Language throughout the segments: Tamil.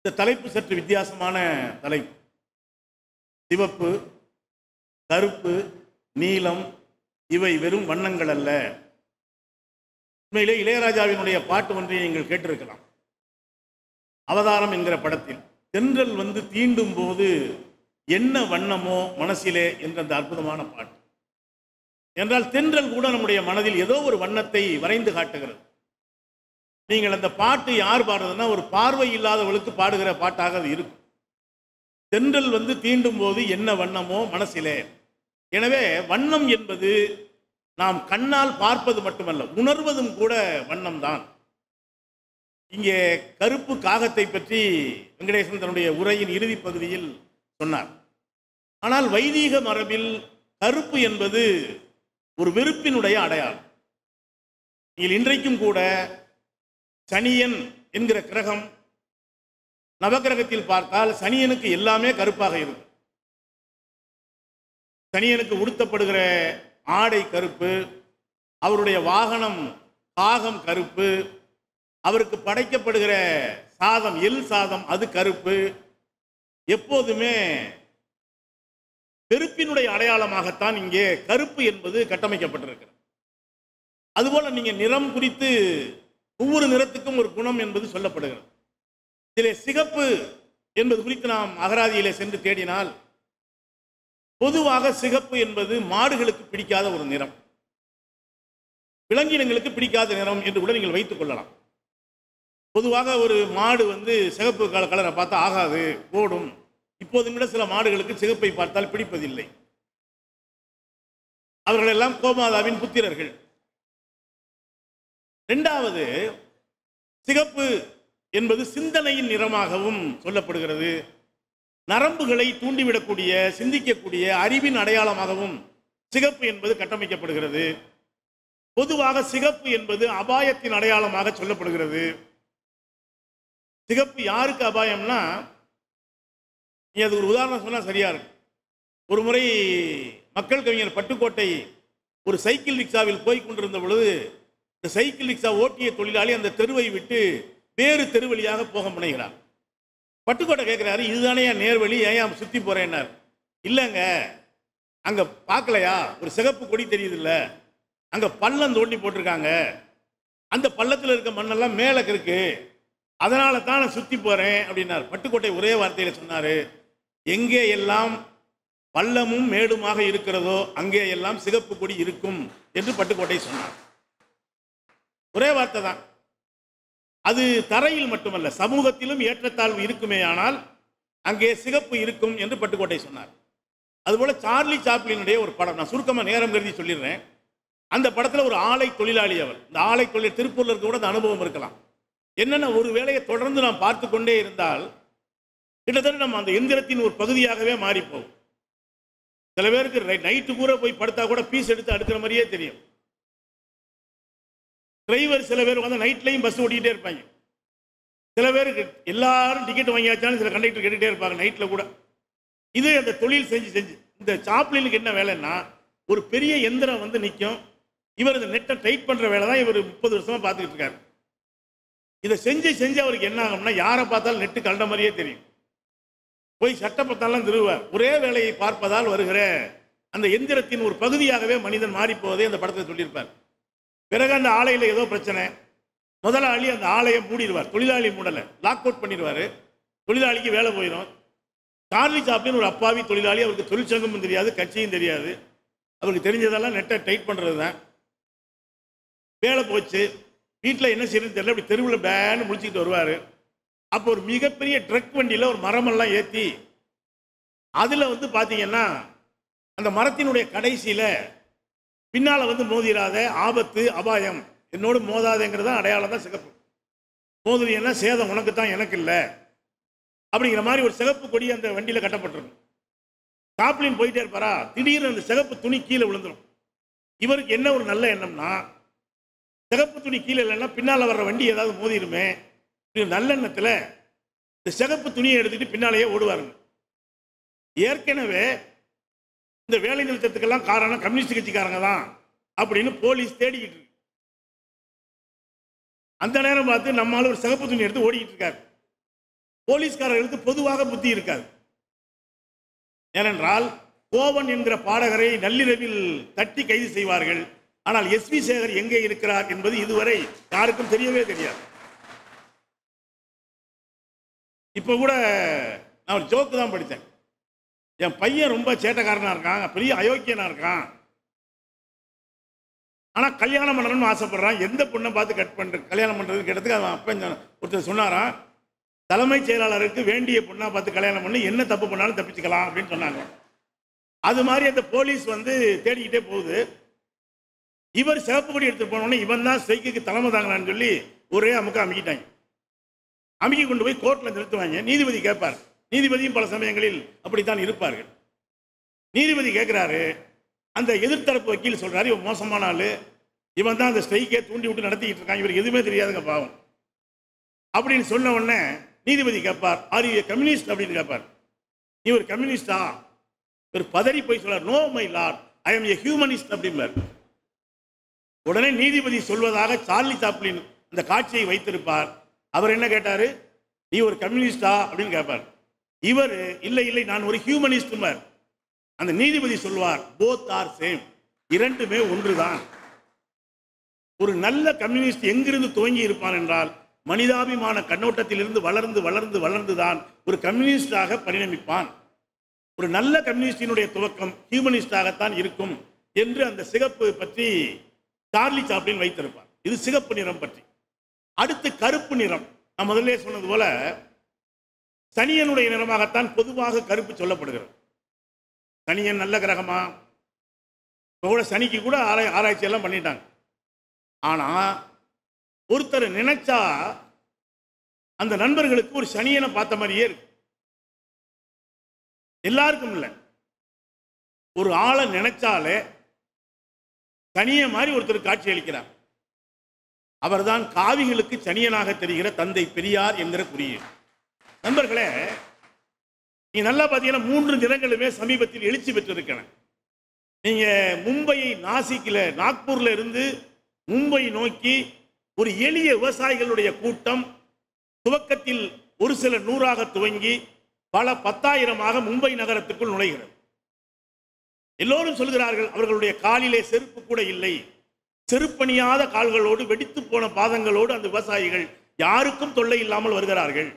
இந்த தலைப்பு சற்று வித்தியாசமான தலைப்பு சிவப்பு கருப்பு நீலம் இவை வெறும் வண்ணங்கள் அல்ல உண்மையிலே இளையராஜாவினுடைய பாட்டு ஒன்றை நீங்கள் கேட்டிருக்கலாம் அவதாரம் என்கிற படத்தில் தென்றல் வந்து தீண்டும் போது என்ன வண்ணமோ மனசிலே என்ற அந்த அற்புதமான பாட்டு என்றால் தென்றல் கூட நம்முடைய மனதில் ஏதோ ஒரு வண்ணத்தை வரைந்து காட்டுகிறது நீங்கள் அந்த பாட்டு யார் பாடுறதுன்னா ஒரு பார்வை இல்லாதவளுக்கு பாடுகிற பாட்டாக அது இருக்கும் தென்றல் வந்து தீண்டும் போது என்ன வண்ணமோ மனசிலே எனவே வண்ணம் என்பது நாம் கண்ணால் பார்ப்பது மட்டுமல்ல உணர்வதும் கூட வண்ணம் தான் இங்கே கருப்பு காகத்தை பற்றி வெங்கடேசன் தன்னுடைய உரையின் இறுதி பகுதியில் சொன்னார் ஆனால் வைதீக மரபில் கருப்பு என்பது ஒரு வெறுப்பினுடைய அடையாளம் நீங்கள் இன்றைக்கும் கூட சனியன் என்கிற கிரகம் நவகிரகத்தில் பார்த்தால் சனியனுக்கு எல்லாமே கருப்பாக இருக்கும் சனியனுக்கு உடுத்தப்படுகிற ஆடை கருப்பு அவருடைய வாகனம் காகம் கருப்பு அவருக்கு படைக்கப்படுகிற சாதம் எல் சாதம் அது கருப்பு எப்போதுமே வெறுப்பினுடைய அடையாளமாகத்தான் இங்கே கருப்பு என்பது கட்டமைக்கப்பட்டிருக்கிறது அதுபோல நீங்க நிறம் குறித்து ஒவ்வொரு நிறத்துக்கும் ஒரு குணம் என்பது சொல்லப்படுகிறது இதிலே சிகப்பு என்பது குறித்து நாம் அகராதியிலே சென்று தேடினால் பொதுவாக சிகப்பு என்பது மாடுகளுக்கு பிடிக்காத ஒரு நிறம் விலங்கினங்களுக்கு பிடிக்காத நிறம் என்று கூட நீங்கள் வைத்துக் கொள்ளலாம் பொதுவாக ஒரு மாடு வந்து சிகப்பு கல கலரை பார்த்தா ஆகாது போடும் இப்போதும் கூட சில மாடுகளுக்கு சிகப்பை பார்த்தால் பிடிப்பதில்லை அவர்கள் எல்லாம் கோமாதாவின் புத்திரர்கள் இரண்டாவது சிகப்பு என்பது சிந்தனையின் நிறமாகவும் சொல்லப்படுகிறது நரம்புகளை தூண்டிவிடக்கூடிய சிந்திக்கக்கூடிய அறிவின் அடையாளமாகவும் சிகப்பு என்பது கட்டமைக்கப்படுகிறது பொதுவாக சிகப்பு என்பது அபாயத்தின் அடையாளமாக சொல்லப்படுகிறது சிகப்பு யாருக்கு அபாயம்னா நீ அது ஒரு உதாரணம் சொன்னால் சரியா இருக்கும் ஒரு முறை மக்கள் கவிஞர் பட்டுக்கோட்டை ஒரு சைக்கிள் ரிக்ஷாவில் போய் கொண்டிருந்த பொழுது இந்த சைக்கிள் ரிக்ஷா ஓட்டிய தொழிலாளி அந்த தெருவை விட்டு வேறு தெரு வழியாக போக முனைகிறார் பட்டுக்கோட்டை கேட்குறாரு இதுதானே என் நேர்வழி ஏன் சுற்றி போகிறேன்னார் இல்லைங்க அங்கே பார்க்கலையா ஒரு சிகப்பு கொடி தெரியுதுல்ல அங்கே பள்ளம் தோண்டி போட்டிருக்காங்க அந்த பள்ளத்தில் இருக்க மண்ணெல்லாம் மேலே இருக்கு அதனால தான் நான் சுற்றி போகிறேன் அப்படின்னார் பட்டுக்கோட்டை ஒரே வார்த்தையில் சொன்னார் எங்கே எல்லாம் பள்ளமும் மேடுமாக இருக்கிறதோ அங்கே எல்லாம் சிகப்பு கொடி இருக்கும் என்று பட்டுக்கோட்டை சொன்னார் ஒரே வார்த்தை தான் அது தரையில் மட்டுமல்ல சமூகத்திலும் ஏற்றத்தாழ்வு இருக்குமே ஆனால் அங்கே சிகப்பு இருக்கும் என்று பட்டுக்கோட்டை சொன்னார் அதுபோல சார்லி சாப்ளினுடைய ஒரு படம் நான் சுருக்கமாக நேரம் கருதி சொல்லிடுறேன் அந்த படத்தில் ஒரு ஆலை தொழிலாளி அவர் இந்த ஆலை தொழில் திருப்பூர்ல இருக்க கூட அந்த அனுபவம் இருக்கலாம் என்னென்ன ஒரு வேலையை தொடர்ந்து நாம் பார்த்து கொண்டே இருந்தால் கிட்டத்தட்ட நம்ம அந்த எந்திரத்தின் ஒரு பகுதியாகவே மாறிப்போம் சில பேருக்கு நைட்டு கூட போய் படுத்தா கூட பீஸ் எடுத்து அடுக்கிற மாதிரியே தெரியும் டிரைவர் சில பேர் வந்து நைட்லையும் பஸ் ஓட்டிக்கிட்டே இருப்பாங்க சில பேருக்கு எல்லாரும் டிக்கெட் வாங்கியாச்சாலும் சில கண்டக்டர் கேட்டுகிட்டே இருப்பாங்க நைட்டில் கூட இது அந்த தொழில் செஞ்சு செஞ்சு இந்த சாப்ளினுக்கு என்ன வேலைன்னா ஒரு பெரிய எந்திரம் வந்து நிற்கும் இவர் இந்த நெட்டை டைட் பண்ணுற வேலை தான் இவர் முப்பது வருஷமாக பார்த்துக்கிட்டு இருக்காரு இதை செஞ்சு செஞ்சு அவருக்கு என்ன ஆகும்னா யாரை பார்த்தாலும் நெட்டு கண்ட மாதிரியே தெரியும் போய் சட்டை பார்த்தாலும் திருவார் ஒரே வேலையை பார்ப்பதால் வருகிற அந்த எந்திரத்தின் ஒரு பகுதியாகவே மனிதன் மாறி போவதை அந்த படத்தில் சொல்லியிருப்பார் பிறகு அந்த ஆலையில் ஏதோ பிரச்சனை முதலாளி அந்த ஆலையை மூடிடுவார் தொழிலாளி மூடலை லாக் அவுட் பண்ணிடுவார் தொழிலாளிக்கு வேலை போயிடும் சார்லி சாப்பின்னு ஒரு அப்பாவி தொழிலாளி அவருக்கு தொழிற்சங்கமும் தெரியாது கட்சியும் தெரியாது அவருக்கு தெரிஞ்சதெல்லாம் நெட்டை டைட் பண்ணுறது தான் வேலை போச்சு வீட்டில் என்ன செய்யணும்னு தெரியல அப்படி தெருவில் பேன்னு முடிச்சுக்கிட்டு வருவார் அப்போ ஒரு மிகப்பெரிய ட்ரக் வண்டியில் ஒரு மரமெல்லாம் ஏற்றி அதில் வந்து பார்த்தீங்கன்னா அந்த மரத்தினுடைய கடைசியில் பின்னால் வந்து மோதிராத ஆபத்து அபாயம் என்னோடு மோதாதேங்கிறது தான் அடையாளம் தான் சிகப்பு மோதுறீங்கன்னா சேதம் உனக்கு தான் எனக்கு இல்லை அப்படிங்கிற மாதிரி ஒரு சிகப்பு கொடி அந்த வண்டியில் கட்டப்பட்டிருக்கும் சாப்ளின் போயிட்டே இருப்பாரா திடீர்னு அந்த சிகப்பு துணி கீழே விழுந்துடும் இவருக்கு என்ன ஒரு நல்ல எண்ணம்னா சிகப்பு துணி கீழே இல்லைன்னா பின்னால் வர்ற வண்டி ஏதாவது மோதிருமே இப்படி நல்ல எண்ணத்தில் இந்த சிகப்பு துணியை எடுத்துட்டு பின்னாலேயே ஓடுவாருங்க ஏற்கனவே இந்த வேலை நிறுத்தத்துக்கெல்லாம் காரணம் கம்யூனிஸ்ட் கட்சிக்காரங்க தான் அப்படின்னு போலீஸ் தேடிக்கிட்டு இருக்கு அந்த நேரம் பார்த்து நம்மளால ஒரு சிகப்பு துணி எடுத்து ஓடிக்கிட்டு இருக்காரு போலீஸ்காரர்களுக்கு பொதுவாக புத்தி இருக்காது ஏனென்றால் கோவன் என்கிற பாடகரை நள்ளிரவில் தட்டி கைது செய்வார்கள் ஆனால் எஸ் வி சேகர் எங்கே இருக்கிறார் என்பது இதுவரை யாருக்கும் தெரியவே தெரியாது இப்போ கூட நான் ஒரு ஜோக்கு தான் படித்தேன் என் பையன் ரொம்ப சேட்டைக்காரனா இருக்கான் பெரிய அயோக்கியனா இருக்கான் ஆனா கல்யாணம் பண்ணணும்னு ஆசைப்படுறான் எந்த பொண்ணை பார்த்து கட் பண்ற கல்யாணம் பண்றதுக்கு கேட்டதுக்கு அவன் அப்பன் சொன்னான். ஒருத்தர் சொன்னாராம் தலைமைச் செயலாளருக்கு வேண்டிய பொண்ணா பார்த்து கல்யாணம் பண்ணி என்ன தப்பு பண்ணாலும் தப்பிச்சுக்கலாம் அப்படின்னு சொன்னாங்க அது மாதிரி அந்த போலீஸ் வந்து தேடிக்கிட்டே போகுது இவர் சிவப்பு கொடி எடுத்து போனோடனே இவன் தான் ஸ்ட்ரைக்குக்கு தலைமை தாங்கலான்னு சொல்லி ஒரே அமுக்க அமுக்கிட்டாங்க அமுக்கி கொண்டு போய் கோர்ட்ல நிறுத்துவாங்க நீதிபதி கேட்பார் நீதிபதியும் பல சமயங்களில் அப்படித்தான் இருப்பார்கள் நீதிபதி கேட்கிறாரு அந்த எதிர்த்தரப்பு வக்கீல் சொல்றாரு இவன் மோசமான ஆளு இவன் தான் அந்த ஸ்ட்ரைக்கே தூண்டி விட்டு நடத்திக்கிட்டு இருக்கான் இவருக்கு எதுவுமே தெரியாதுங்க பாவம் அப்படின்னு சொன்ன உடனே நீதிபதி கேட்பார் ஆர் யூ கம்யூனிஸ்ட் அப்படின்னு கேட்பார் நீ ஒரு கம்யூனிஸ்டா இவர் பதறி போய் சொல்றார் no my lord I am a humanist அப்படிம்பார் உடனே நீதிபதி சொல்வதாக சார்லி சாப்ளின் அந்த காட்சியை வைத்திருப்பார் அவர் என்ன கேட்டாரு நீ ஒரு கம்யூனிஸ்டா அப்படின்னு கேட்பார் இவர் இல்லை இல்லை நான் ஒரு ஹியூமனிஸ்டுமார் அந்த நீதிபதி சொல்வார் போத் ஆர் சேம் இரண்டுமே ஒன்றுதான் ஒரு நல்ல கம்யூனிஸ்ட் எங்கிருந்து துவங்கி இருப்பான் என்றால் மனிதாபிமான கண்ணோட்டத்திலிருந்து வளர்ந்து வளர்ந்து வளர்ந்துதான் ஒரு கம்யூனிஸ்டாக பரிணமிப்பான் ஒரு நல்ல கம்யூனிஸ்டினுடைய துவக்கம் ஹியூமனிஸ்டாகத்தான் இருக்கும் என்று அந்த சிகப்பு பற்றி சார்லி சாப்ளின் வைத்திருப்பார் இது சிகப்பு நிறம் பற்றி அடுத்து கருப்பு நிறம் நான் முதல்ல சொன்னது போல சனியனுடைய நிறமாகத்தான் பொதுவாக கருப்பு சொல்லப்படுகிறது சனியன் நல்ல கிரகமா இப்போ கூட சனிக்கு கூட ஆராய் ஆராய்ச்சி எல்லாம் பண்ணிட்டாங்க ஆனா ஒருத்தர் நினைச்சா அந்த நண்பர்களுக்கு ஒரு சனியனை பார்த்த மாதிரியே இருக்கு எல்லாருக்கும் இல்லை ஒரு ஆளை நினைச்சாலே சனிய மாதிரி ஒருத்தர் காட்சி அளிக்கிறார் அவர்தான் காவிகளுக்கு சனியனாக தெரிகிற தந்தை பெரியார் என்கிற குறியீடு நண்பர்களே நீ நல்லா பார்த்தீங்கன்னா மூன்று தினங்களுமே சமீபத்தில் எழுச்சி பெற்றிருக்கன நீங்க மும்பையை நாசிக்கில் நாக்பூர்ல இருந்து மும்பை நோக்கி ஒரு எளிய விவசாயிகளுடைய கூட்டம் துவக்கத்தில் ஒரு சில நூறாக துவங்கி பல பத்தாயிரமாக மும்பை நகரத்துக்குள் நுழைகிறது எல்லோரும் சொல்கிறார்கள் அவர்களுடைய காலிலே செருப்பு கூட இல்லை செருப்பணியாத கால்களோடு வெடித்து போன பாதங்களோடு அந்த விவசாயிகள் யாருக்கும் தொல்லை இல்லாமல் வருகிறார்கள்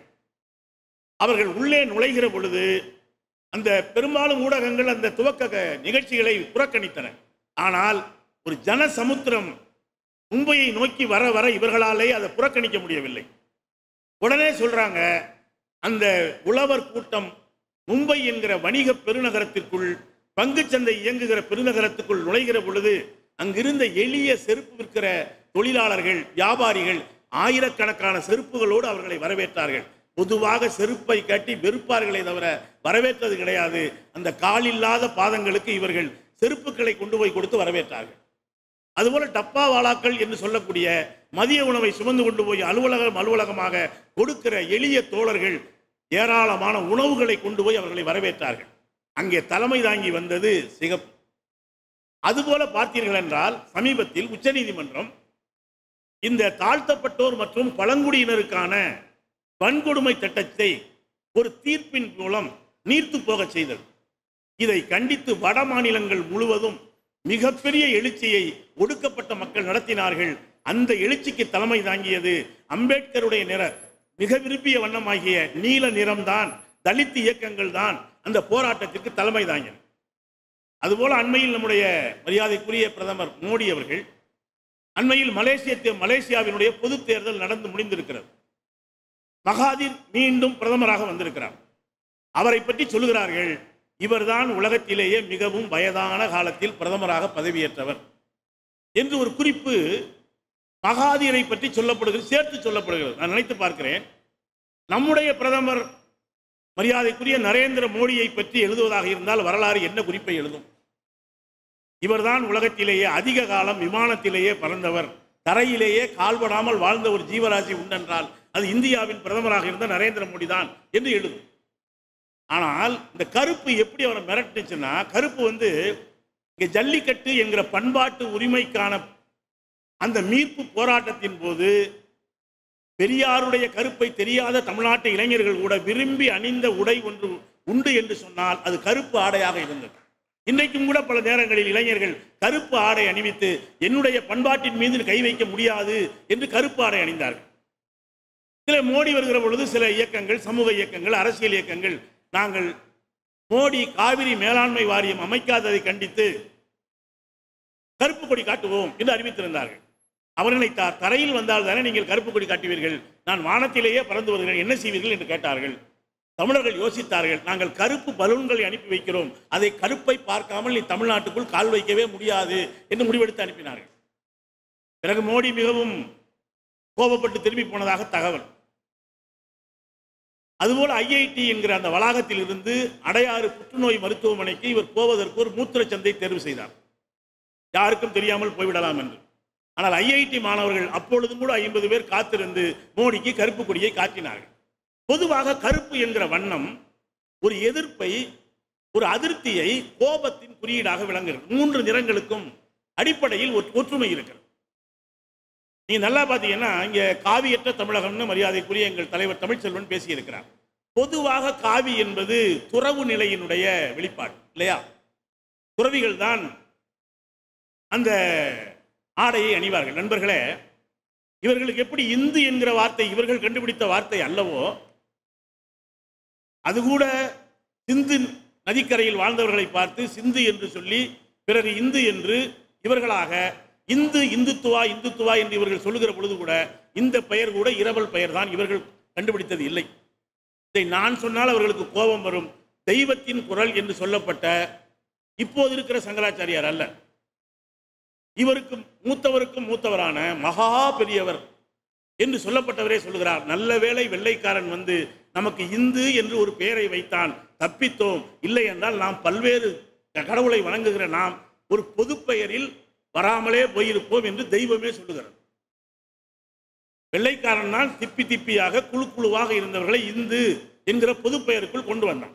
அவர்கள் உள்ளே நுழைகிற பொழுது அந்த பெரும்பாலும் ஊடகங்கள் அந்த துவக்க க- நிகழ்ச்சிகளை புறக்கணித்தன ஆனால் ஒரு ஜன சமுத்திரம் மும்பையை நோக்கி வர வர இவர்களாலே அதை புறக்கணிக்க முடியவில்லை உடனே சொல்றாங்க அந்த உழவர் கூட்டம் மும்பை என்கிற வணிக பெருநகரத்திற்குள் பங்குச்சந்தை இயங்குகிற பெருநகரத்துக்குள் நுழைகிற பொழுது அங்கிருந்த எளிய செருப்பு விற்கிற தொழிலாளர்கள் வியாபாரிகள் ஆயிரக்கணக்கான செருப்புகளோடு அவர்களை வரவேற்றார்கள் பொதுவாக செருப்பை கட்டி வெறுப்பார்களே தவிர வரவேற்றது கிடையாது அந்த காலில்லாத பாதங்களுக்கு இவர்கள் செருப்புக்களை கொண்டு போய் கொடுத்து வரவேற்றார்கள் அதுபோல டப்பா வாளாக்கள் என்று சொல்லக்கூடிய மதிய உணவை சுமந்து கொண்டு போய் அலுவலகம் அலுவலகமாக கொடுக்கிற எளிய தோழர்கள் ஏராளமான உணவுகளை கொண்டு போய் அவர்களை வரவேற்றார்கள் அங்கே தலைமை தாங்கி வந்தது சிகப்பு அதுபோல பார்த்தீர்கள் என்றால் சமீபத்தில் உச்சநீதிமன்றம் இந்த தாழ்த்தப்பட்டோர் மற்றும் பழங்குடியினருக்கான வன்கொடுமை திட்டத்தை ஒரு தீர்ப்பின் மூலம் நீர்த்து போகச் செய்தது இதை கண்டித்து வட மாநிலங்கள் முழுவதும் மிகப்பெரிய எழுச்சியை ஒடுக்கப்பட்ட மக்கள் நடத்தினார்கள் அந்த எழுச்சிக்கு தலைமை தாங்கியது அம்பேத்கருடைய நிற மிக விரும்பிய வண்ணமாகிய நீல நிறம்தான் தலித் இயக்கங்கள் தான் அந்த போராட்டத்திற்கு தலைமை தாங்கின அதுபோல அண்மையில் நம்முடைய மரியாதைக்குரிய பிரதமர் மோடி அவர்கள் அண்மையில் மலேசிய மலேசியாவினுடைய பொது தேர்தல் நடந்து முடிந்திருக்கிறது மகாதீர் மீண்டும் பிரதமராக வந்திருக்கிறார் அவரை பற்றி சொல்லுகிறார்கள் இவர்தான் உலகத்திலேயே மிகவும் வயதான காலத்தில் பிரதமராக பதவியேற்றவர் என்று ஒரு குறிப்பு மகாதீரை பற்றி சொல்லப்படுகிறது சேர்த்து சொல்லப்படுகிறது நான் நினைத்து பார்க்கிறேன் நம்முடைய பிரதமர் மரியாதைக்குரிய நரேந்திர மோடியை பற்றி எழுதுவதாக இருந்தால் வரலாறு என்ன குறிப்பை எழுதும் இவர்தான் உலகத்திலேயே அதிக காலம் விமானத்திலேயே பறந்தவர் தரையிலேயே கால்படாமல் வாழ்ந்த ஒரு ஜீவராசி உண்டென்றால் அது இந்தியாவின் பிரதமராக இருந்த நரேந்திர மோடி தான் என்று எழுதும் ஆனால் இந்த கருப்பு எப்படி அவரை மிரட்டுச்சுன்னா கருப்பு வந்து இங்க ஜல்லிக்கட்டு என்கிற பண்பாட்டு உரிமைக்கான அந்த மீட்பு போராட்டத்தின் போது பெரியாருடைய கருப்பை தெரியாத தமிழ்நாட்டு இளைஞர்கள் கூட விரும்பி அணிந்த உடை ஒன்று உண்டு என்று சொன்னால் அது கருப்பு ஆடையாக இருந்தது இன்றைக்கும் கூட பல நேரங்களில் இளைஞர்கள் கருப்பு ஆடை அணிவித்து என்னுடைய பண்பாட்டின் மீது கை வைக்க முடியாது என்று கருப்பு ஆடை அணிந்தார்கள் சில மோடி வருகிற பொழுது சில இயக்கங்கள் சமூக இயக்கங்கள் அரசியல் இயக்கங்கள் நாங்கள் மோடி காவிரி மேலாண்மை வாரியம் அமைக்காததை கண்டித்து கருப்பு கொடி காட்டுவோம் என்று அறிவித்திருந்தார்கள் அவர் நினைத்தார் தரையில் வந்தால் தானே நீங்கள் கருப்பு கொடி காட்டுவீர்கள் நான் வானத்திலேயே பறந்து வருகிறேன் என்ன செய்வீர்கள் என்று கேட்டார்கள் தமிழர்கள் யோசித்தார்கள் நாங்கள் கருப்பு பலூன்களை அனுப்பி வைக்கிறோம் அதை கருப்பை பார்க்காமல் நீ தமிழ்நாட்டுக்குள் கால் வைக்கவே முடியாது என்று முடிவெடுத்து அனுப்பினார்கள் பிறகு மோடி மிகவும் கோபப்பட்டு திரும்பி போனதாக தகவல் அதுபோல ஐஐடி என்கிற அந்த வளாகத்தில் இருந்து அடையாறு புற்றுநோய் மருத்துவமனைக்கு இவர் போவதற்கு ஒரு மூத்திர சந்தை தேர்வு செய்தார் யாருக்கும் தெரியாமல் போய்விடலாம் என்று ஆனால் ஐஐடி மாணவர்கள் அப்பொழுதும் கூட ஐம்பது பேர் காத்திருந்து மோடிக்கு கருப்பு கொடியை காட்டினார்கள் பொதுவாக கருப்பு என்கிற வண்ணம் ஒரு எதிர்ப்பை ஒரு அதிருப்தியை கோபத்தின் குறியீடாக விளங்குகிறது மூன்று நிறங்களுக்கும் அடிப்படையில் ஒரு ஒற்றுமை இருக்கிறது நீங்க நல்லா பார்த்தீங்கன்னா இங்க காவியற்ற தமிழகம்னு மரியாதைக்குரிய எங்கள் தலைவர் தமிழ்ச்செல்வன் பேசியிருக்கிறார் பொதுவாக காவி என்பது துறவு நிலையினுடைய வெளிப்பாடு இல்லையா துறவிகள் தான் அந்த ஆடையை அணிவார்கள் நண்பர்களே இவர்களுக்கு எப்படி இந்து என்கிற வார்த்தை இவர்கள் கண்டுபிடித்த வார்த்தை அல்லவோ அது கூட சிந்து நதிக்கரையில் வாழ்ந்தவர்களை பார்த்து சிந்து என்று சொல்லி பிறகு இந்து என்று இவர்களாக இந்து இந்துத்துவா இந்துத்துவா என்று இவர்கள் சொல்லுகிற பொழுது கூட இந்த பெயர் கூட இரவல் பெயர் தான் இவர்கள் கண்டுபிடித்தது இல்லை இதை நான் சொன்னால் அவர்களுக்கு கோபம் வரும் தெய்வத்தின் குரல் என்று சொல்லப்பட்ட இப்போது இருக்கிற சங்கராச்சாரியார் அல்ல இவருக்கும் மூத்தவருக்கும் மூத்தவரான மகா பெரியவர் என்று சொல்லப்பட்டவரே சொல்லுகிறார் நல்ல வேளை வெள்ளைக்காரன் வந்து நமக்கு இந்து என்று ஒரு பெயரை வைத்தான் தப்பித்தோம் இல்லை என்றால் நாம் பல்வேறு கடவுளை வணங்குகிற நாம் ஒரு பொது பெயரில் வராமலே போயிருப்போம் என்று தெய்வமே சொல்லுகிறது வெள்ளைக்காரன் தான் திப்பி திப்பியாக குழு குழுவாக இருந்தவர்களை இந்து என்கிற பொது பெயருக்குள் கொண்டு வந்தான்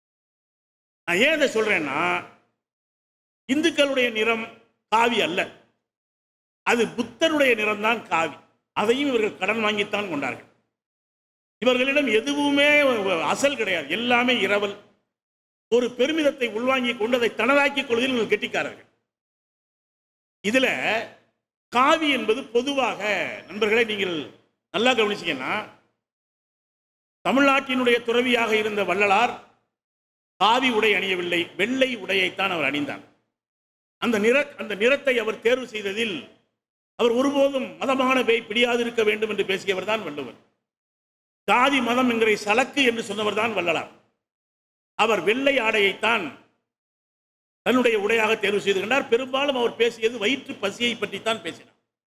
நான் ஏன் இதை சொல்றேன்னா இந்துக்களுடைய நிறம் காவி அல்ல அது புத்தருடைய நிறம்தான் காவி அதையும் இவர்கள் கடன் வாங்கித்தான் கொண்டார்கள் இவர்களிடம் எதுவுமே அசல் கிடையாது எல்லாமே இரவல் ஒரு பெருமிதத்தை உள்வாங்கிக் கொண்டு அதை தனதாக்கிக் கொள்வதில் இவர்கள் கெட்டிக்காரர்கள் இதுல காவி என்பது பொதுவாக நண்பர்களை நீங்கள் நல்லா கவனிச்சீங்கன்னா தமிழ்நாட்டினுடைய துறவியாக இருந்த வள்ளலார் காவி உடை அணியவில்லை வெள்ளை உடையைத்தான் அவர் அணிந்தார் அந்த நிற அந்த நிறத்தை அவர் தேர்வு செய்ததில் அவர் ஒருபோதும் மதமான பேய் பிடியாது இருக்க வேண்டும் என்று பேசியவர் தான் வள்ளுவர் சாதி மதம் என்கிற சலக்கு என்று சொன்னவர் தான் வள்ளலார் அவர் வெள்ளை ஆடையைத்தான் தன்னுடைய உடையாக தேர்வு செய்து கொண்டார் பெரும்பாலும் அவர் பேசியது வயிற்று பசியை பற்றித்தான் பேசினார்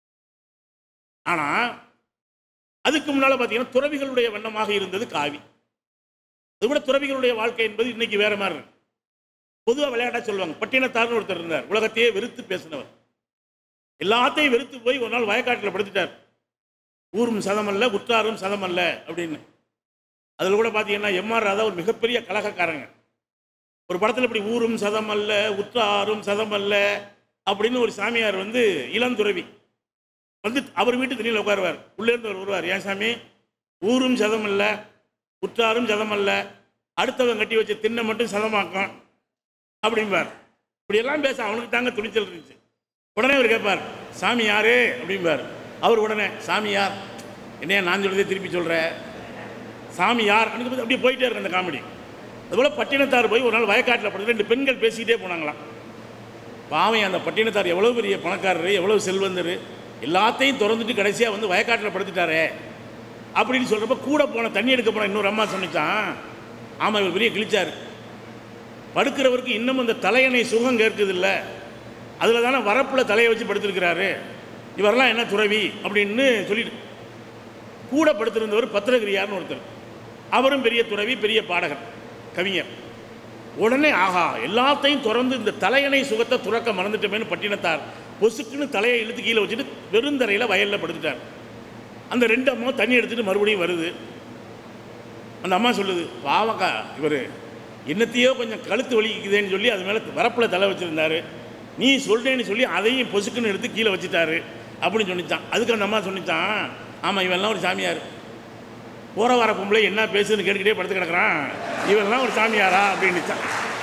ஆனா அதுக்கு முன்னால பார்த்தீங்கன்னா துறவிகளுடைய வண்ணமாக இருந்தது காவி அது விட துறவிகளுடைய வாழ்க்கை என்பது இன்னைக்கு வேற மாதிரி இருக்கு பொதுவாக விளையாட்டா சொல்லுவாங்க பட்டினத்தார்னு ஒருத்தர் இருந்தார் உலகத்தையே வெறுத்து பேசினவர் எல்லாத்தையும் வெறுத்து போய் ஒரு நாள் வயக்காட்டில் படுத்துட்டார் ஊரும் சதமல்ல உற்றாரும் சதமல்ல அப்படின்னு அதில் கூட பார்த்தீங்கன்னா எம்ஆர் ராதா ஒரு மிகப்பெரிய கலகக்காரங்க ஒரு படத்தில் இப்படி ஊரும் சதம் அல்ல உற்றாரும் சதம் அல்ல அப்படின்னு ஒரு சாமியார் வந்து இளந்துறவி வந்து அவர் வீட்டு தண்ணியில் உட்காருவார் உள்ளே இருந்து அவர் வருவார் ஏன் சாமி ஊரும் சதம் அல்ல உற்றாரும் சதம் அல்ல அடுத்தவன் கட்டி வச்ச திண்ணை மட்டும் சதமாக்கும் அப்படிம்பார் இப்படியெல்லாம் பேச அவனுக்கு தாங்க துணிச்சல் இருந்துச்சு உடனே அவர் கேட்பார் சாமி யாரு அப்படிம்பார் அவர் உடனே சாமி யார் என்னையா நான் சொல்றதே திருப்பி சொல்ற சாமி யார் அப்படின்னு அப்படியே போயிட்டே இருக்கு அந்த காமெடி அதுபோல் பட்டினத்தார் போய் ஒரு நாள் வயக்காட்டில் படுத்து ரெண்டு பெண்கள் பேசிக்கிட்டே போனாங்களாம் பாவம் அந்த பட்டினத்தார் எவ்வளோ பெரிய பணக்காரரு எவ்வளோ செல்வந்தர் எல்லாத்தையும் திறந்துட்டு கடைசியாக வந்து வயக்காட்டில் படுத்துட்டாரே அப்படின்னு சொல்கிறப்ப கூட போன தண்ணி எடுக்க போன இன்னொரு அம்மா சொன்னிச்சான் ஆமாம் இவர் பெரிய கிழிச்சார் படுக்கிறவருக்கு இன்னும் அந்த தலையணை சுகம் கேட்குது இல்லை அதில் தானே வரப்பில் தலையை வச்சு படுத்திருக்கிறாரு இவரெல்லாம் என்ன துறவி அப்படின்னு சொல்லிட்டு கூட படுத்திருந்தவர் பத்திரகிரியார்னு ஒருத்தர் அவரும் பெரிய துறவி பெரிய பாடகர் கவிஞர் உடனே ஆஹா எல்லாத்தையும் திறந்து இந்த தலையணை சுகத்தை துறக்க மறந்துட்டோமேனு பட்டினத்தார் பொசுக்குன்னு தலையை இழுத்து கீழே வச்சுட்டு வெறுந்தரையில் வயலில் படுத்துட்டார் அந்த ரெண்டு அம்மா தண்ணி எடுத்துட்டு மறுபடியும் வருது அந்த அம்மா சொல்லுது பாவக்கா இவர் என்னத்தையோ கொஞ்சம் கழுத்து வலிக்குதேன்னு சொல்லி அது மேலே வரப்பில் தலை வச்சுருந்தாரு நீ சொல்றேன்னு சொல்லி அதையும் பொசுக்குன்னு எடுத்து கீழே வச்சுட்டாரு அப்படின்னு சொன்னிச்சான் அதுக்கு அந்த அம்மா சொன்னிச்சான் ஆமாம் இவெல்லாம் ஒரு சாமியார் போகிற வர பொம்பளை என்ன பேசுதுன்னு கேட்டுக்கிட்டே படுத்து கிடக்குறான் இவெல்லாம் ஒரு சாமியாரா அப்படின்னுச்சான்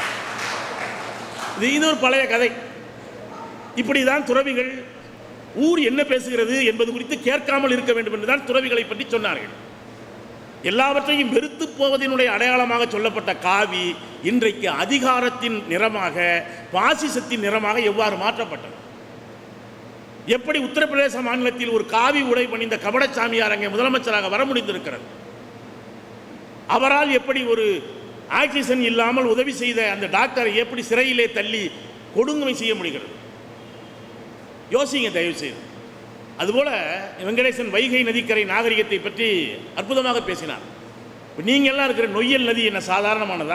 இது இது ஒரு பழைய கதை இப்படி தான் துறவிகள் ஊர் என்ன பேசுகிறது என்பது குறித்து கேட்காமல் இருக்க வேண்டும் என்று தான் துறவிகளை பற்றி சொன்னார்கள் எல்லாவற்றையும் வெறுத்து போவதனுடைய அடையாளமாக சொல்லப்பட்ட காவி இன்றைக்கு அதிகாரத்தின் நிறமாக பாசிசத்தின் நிறமாக எவ்வாறு மாற்றப்பட்டது எப்படி உத்தரப்பிரதேச மாநிலத்தில் ஒரு காவி உடை பணிந்த கபடச்சாமியார் அங்கே முதலமைச்சராக வர முடிந்திருக்கிறது அவரால் எப்படி ஒரு ஆக்சிஜன் இல்லாமல் உதவி செய்த அந்த டாக்டரை எப்படி சிறையிலே தள்ளி கொடுங்கமை செய்ய முடிகிறது யோசிங்க தயவு செய்து அதுபோல வெங்கடேசன் வைகை நதிக்கரை நாகரிகத்தை பற்றி அற்புதமாக பேசினார் இப்போ நீங்க எல்லாம் இருக்கிற நொய்யல் நதி என்ன சாதாரணமானதா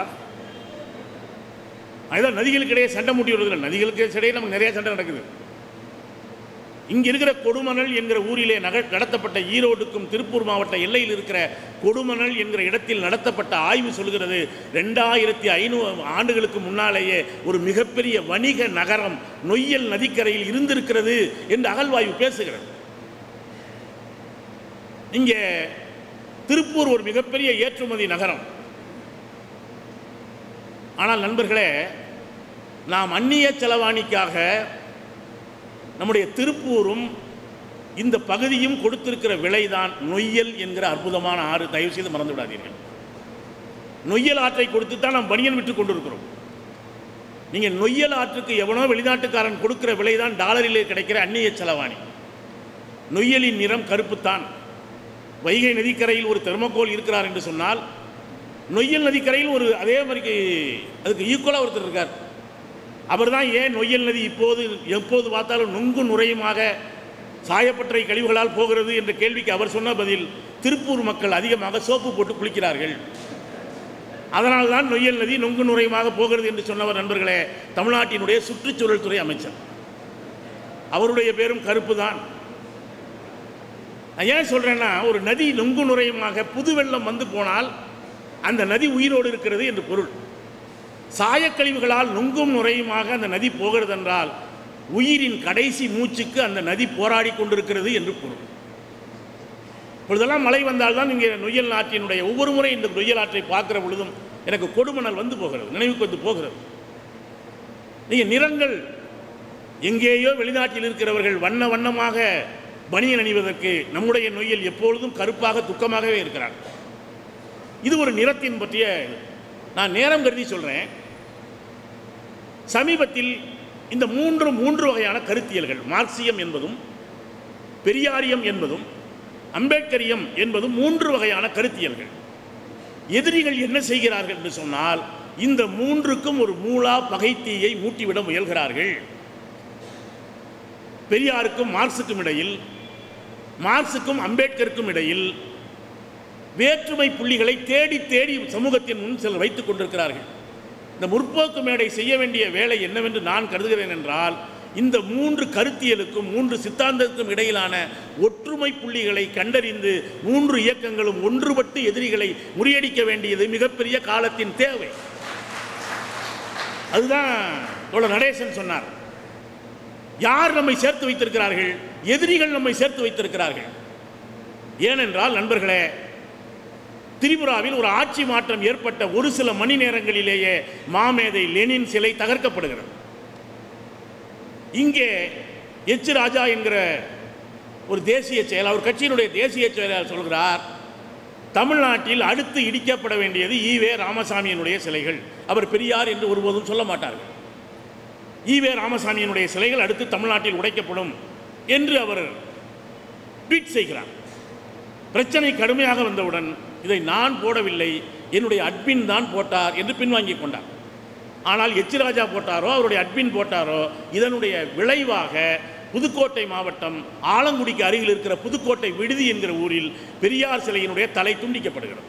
அதுதான் நதிகளுக்கு இடையே சண்டை மூட்டி வருது நதிகளுக்கு இடையே நமக்கு நிறைய சண்டை நடக்குது இங்க இருக்கிற கொடுமணல் என்கிற ஊரிலே நக நடத்தப்பட்ட ஈரோடுக்கும் திருப்பூர் மாவட்ட எல்லையில் இருக்கிற கொடுமணல் என்கிற இடத்தில் நடத்தப்பட்ட ஆய்வு சொல்கிறது ரெண்டாயிரத்தி ஐநூறு ஆண்டுகளுக்கு முன்னாலேயே ஒரு மிகப்பெரிய வணிக நகரம் நொய்யல் நதிக்கரையில் இருந்திருக்கிறது என்று அகழ்வாய்வு பேசுகிறது இங்கே திருப்பூர் ஒரு மிகப்பெரிய ஏற்றுமதி நகரம் ஆனால் நண்பர்களே நாம் அந்நிய செலவாணிக்காக நம்முடைய திருப்பூரும் இந்த பகுதியும் கொடுத்திருக்கிற விலைதான் நொய்யல் என்கிற அற்புதமான ஆறு தயவு செய்து மறந்து விடாதீர்கள் நொய்யல் ஆற்றை கொடுத்து தான் நாம் பனியன் விட்டு கொண்டிருக்கிறோம் நீங்கள் நொய்யல் ஆற்றுக்கு எவனோ வெளிநாட்டுக்காரன் கொடுக்கிற விலைதான் டாலரிலே கிடைக்கிற அந்நிய செலவாணி நொய்யலின் நிறம் கருப்புத்தான் வைகை நதிக்கரையில் ஒரு தெர்மோகோல் இருக்கிறார் என்று சொன்னால் நொய்யல் நதிக்கரையில் ஒரு அதே மாதிரி அதுக்கு ஈக்குவலாக ஒருத்தர் இருக்கார் அவர் தான் ஏன் நொய்யல் நதி இப்போது எப்போது பார்த்தாலும் நுங்கு நுரையுமாக சாயப்பட்டறை கழிவுகளால் போகிறது என்ற கேள்விக்கு அவர் சொன்ன பதில் திருப்பூர் மக்கள் அதிகமாக சோப்பு போட்டு குளிக்கிறார்கள் அதனால் தான் நொய்யல் நதி நொங்கு நுரையுமாக போகிறது என்று சொன்னவர் நண்பர்களே தமிழ்நாட்டினுடைய சுற்றுச்சூழல் துறை அமைச்சர் அவருடைய பேரும் கருப்பு தான் நான் ஏன் சொல்றேன்னா ஒரு நதி நொங்கு நுரையுமாக புது வெள்ளம் வந்து போனால் அந்த நதி உயிரோடு இருக்கிறது என்று பொருள் சாயக்கழிவுகளால் நுங்கும் நுரையுமாக அந்த நதி போகிறது என்றால் உயிரின் கடைசி மூச்சுக்கு அந்த நதி போராடி கொண்டிருக்கிறது என்று பொருள் இப்பொழுதெல்லாம் மழை வந்தால்தான் இங்கே நொய்யல் ஆற்றினுடைய ஒவ்வொரு முறை இந்த நொய்யல் ஆற்றை பார்க்கிற பொழுதும் எனக்கு கொடுமணல் வந்து போகிறது நினைவுக்கு வந்து போகிறது நீங்கள் நிறங்கள் எங்கேயோ வெளிநாட்டில் இருக்கிறவர்கள் வண்ண வண்ணமாக பனியன் அணிவதற்கு நம்முடைய நொய்யல் எப்பொழுதும் கருப்பாக துக்கமாகவே இருக்கிறார் இது ஒரு நிறத்தின் பற்றிய நான் நேரம் கருதி சொல்கிறேன் சமீபத்தில் இந்த மூன்று மூன்று வகையான கருத்தியல்கள் மார்க்சியம் என்பதும் பெரியாரியம் என்பதும் அம்பேத்கரியம் என்பதும் மூன்று வகையான கருத்தியல்கள் எதிரிகள் என்ன செய்கிறார்கள் என்று சொன்னால் இந்த மூன்றுக்கும் ஒரு மூலா பகைத்தீயை மூட்டிவிட முயல்கிறார்கள் பெரியாருக்கும் மார்க்சுக்கும் இடையில் மார்க்சுக்கும் அம்பேத்கருக்கும் இடையில் வேற்றுமை புள்ளிகளை தேடி தேடி சமூகத்தின் முன் சிலர் வைத்துக் கொண்டிருக்கிறார்கள் இந்த முற்போக்கு மேடை செய்ய வேண்டிய வேலை என்னவென்று நான் கருதுகிறேன் என்றால் இந்த மூன்று கருத்தியலுக்கும் மூன்று சித்தாந்தத்துக்கும் இடையிலான ஒற்றுமை புள்ளிகளை கண்டறிந்து மூன்று இயக்கங்களும் ஒன்றுபட்டு எதிரிகளை முறியடிக்க வேண்டியது மிகப்பெரிய காலத்தின் தேவை அதுதான் தோழர் நடேசன் சொன்னார் யார் நம்மை சேர்த்து வைத்திருக்கிறார்கள் எதிரிகள் நம்மை சேர்த்து வைத்திருக்கிறார்கள் ஏனென்றால் நண்பர்களே திரிபுராவில் ஒரு ஆட்சி மாற்றம் ஏற்பட்ட ஒரு சில மணி நேரங்களிலேயே மாமேதை லெனின் சிலை தகர்க்கப்படுகிறது இங்கே எச் ராஜா என்கிற ஒரு தேசிய செயலாளர் ஒரு கட்சியினுடைய தேசிய செயலாளர் சொல்கிறார் தமிழ்நாட்டில் அடுத்து இடிக்கப்பட வேண்டியது ஈவே ராமசாமியினுடைய சிலைகள் அவர் பெரியார் என்று ஒருபோதும் சொல்ல மாட்டார்கள் ஈவே ராமசாமியினுடைய சிலைகள் அடுத்து தமிழ்நாட்டில் உடைக்கப்படும் என்று அவர் ட்வீட் செய்கிறார் பிரச்சனை கடுமையாக வந்தவுடன் இதை நான் போடவில்லை என்னுடைய அட்மின் தான் போட்டார் என்று பின்வாங்கிக் கொண்டார் ஆனால் எச் ராஜா போட்டாரோ அவருடைய அட்மின் போட்டாரோ இதனுடைய விளைவாக புதுக்கோட்டை மாவட்டம் ஆலங்குடிக்கு அருகில் இருக்கிற புதுக்கோட்டை விடுதி என்கிற ஊரில் பெரியார் சிலையினுடைய தலை துண்டிக்கப்படுகிறது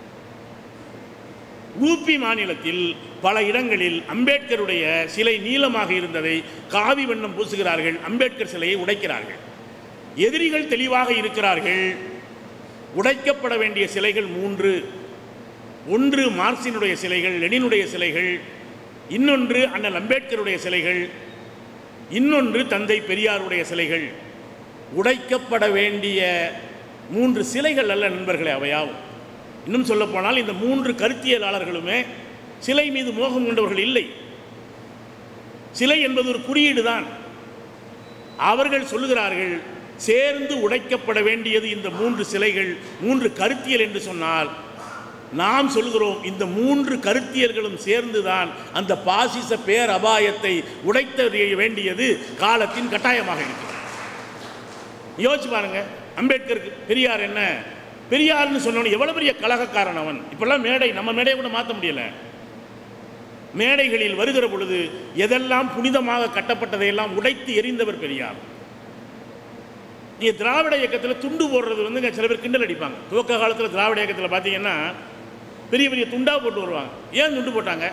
ஊபி மாநிலத்தில் பல இடங்களில் அம்பேத்கருடைய சிலை நீளமாக இருந்ததை காவி வண்ணம் பூசுகிறார்கள் அம்பேத்கர் சிலையை உடைக்கிறார்கள் எதிரிகள் தெளிவாக இருக்கிறார்கள் உடைக்கப்பட வேண்டிய சிலைகள் மூன்று ஒன்று மார்க்சினுடைய சிலைகள் லெனினுடைய சிலைகள் இன்னொன்று அண்ணல் அம்பேத்கருடைய சிலைகள் இன்னொன்று தந்தை பெரியாருடைய சிலைகள் உடைக்கப்பட வேண்டிய மூன்று சிலைகள் அல்ல நண்பர்களே அவையாவும் இன்னும் சொல்லப்போனால் இந்த மூன்று கருத்தியலாளர்களுமே சிலை மீது மோகம் கொண்டவர்கள் இல்லை சிலை என்பது ஒரு குறியீடு தான் அவர்கள் சொல்லுகிறார்கள் சேர்ந்து உடைக்கப்பட வேண்டியது இந்த மூன்று சிலைகள் மூன்று கருத்தியல் என்று சொன்னால் நாம் சொல்கிறோம் இந்த மூன்று கருத்தியல்களும் சேர்ந்துதான் அந்த பாசிச பேர் அபாயத்தை உடைத்தறிய வேண்டியது காலத்தின் கட்டாயமாக இருக்கிறது யோசிச்சு பாருங்க அம்பேத்கர் பெரியார் என்ன பெரியார்னு சொன்னவன் எவ்வளவு பெரிய கலகக்காரன் அவன் இப்பெல்லாம் மேடை நம்ம மேடையை கூட மாற்ற முடியல மேடைகளில் வருகிற பொழுது எதெல்லாம் புனிதமாக கட்டப்பட்டதையெல்லாம் உடைத்து எரிந்தவர் பெரியார் நீங்க திராவிட இயக்கத்தில் துண்டு போடுறது வந்துங்க சில பேர் கிண்டல் அடிப்பாங்க துவக்க காலத்தில் திராவிட இயக்கத்தில் பார்த்தீங்கன்னா பெரிய பெரிய துண்டா போட்டு வருவாங்க ஏன் துண்டு போட்டாங்க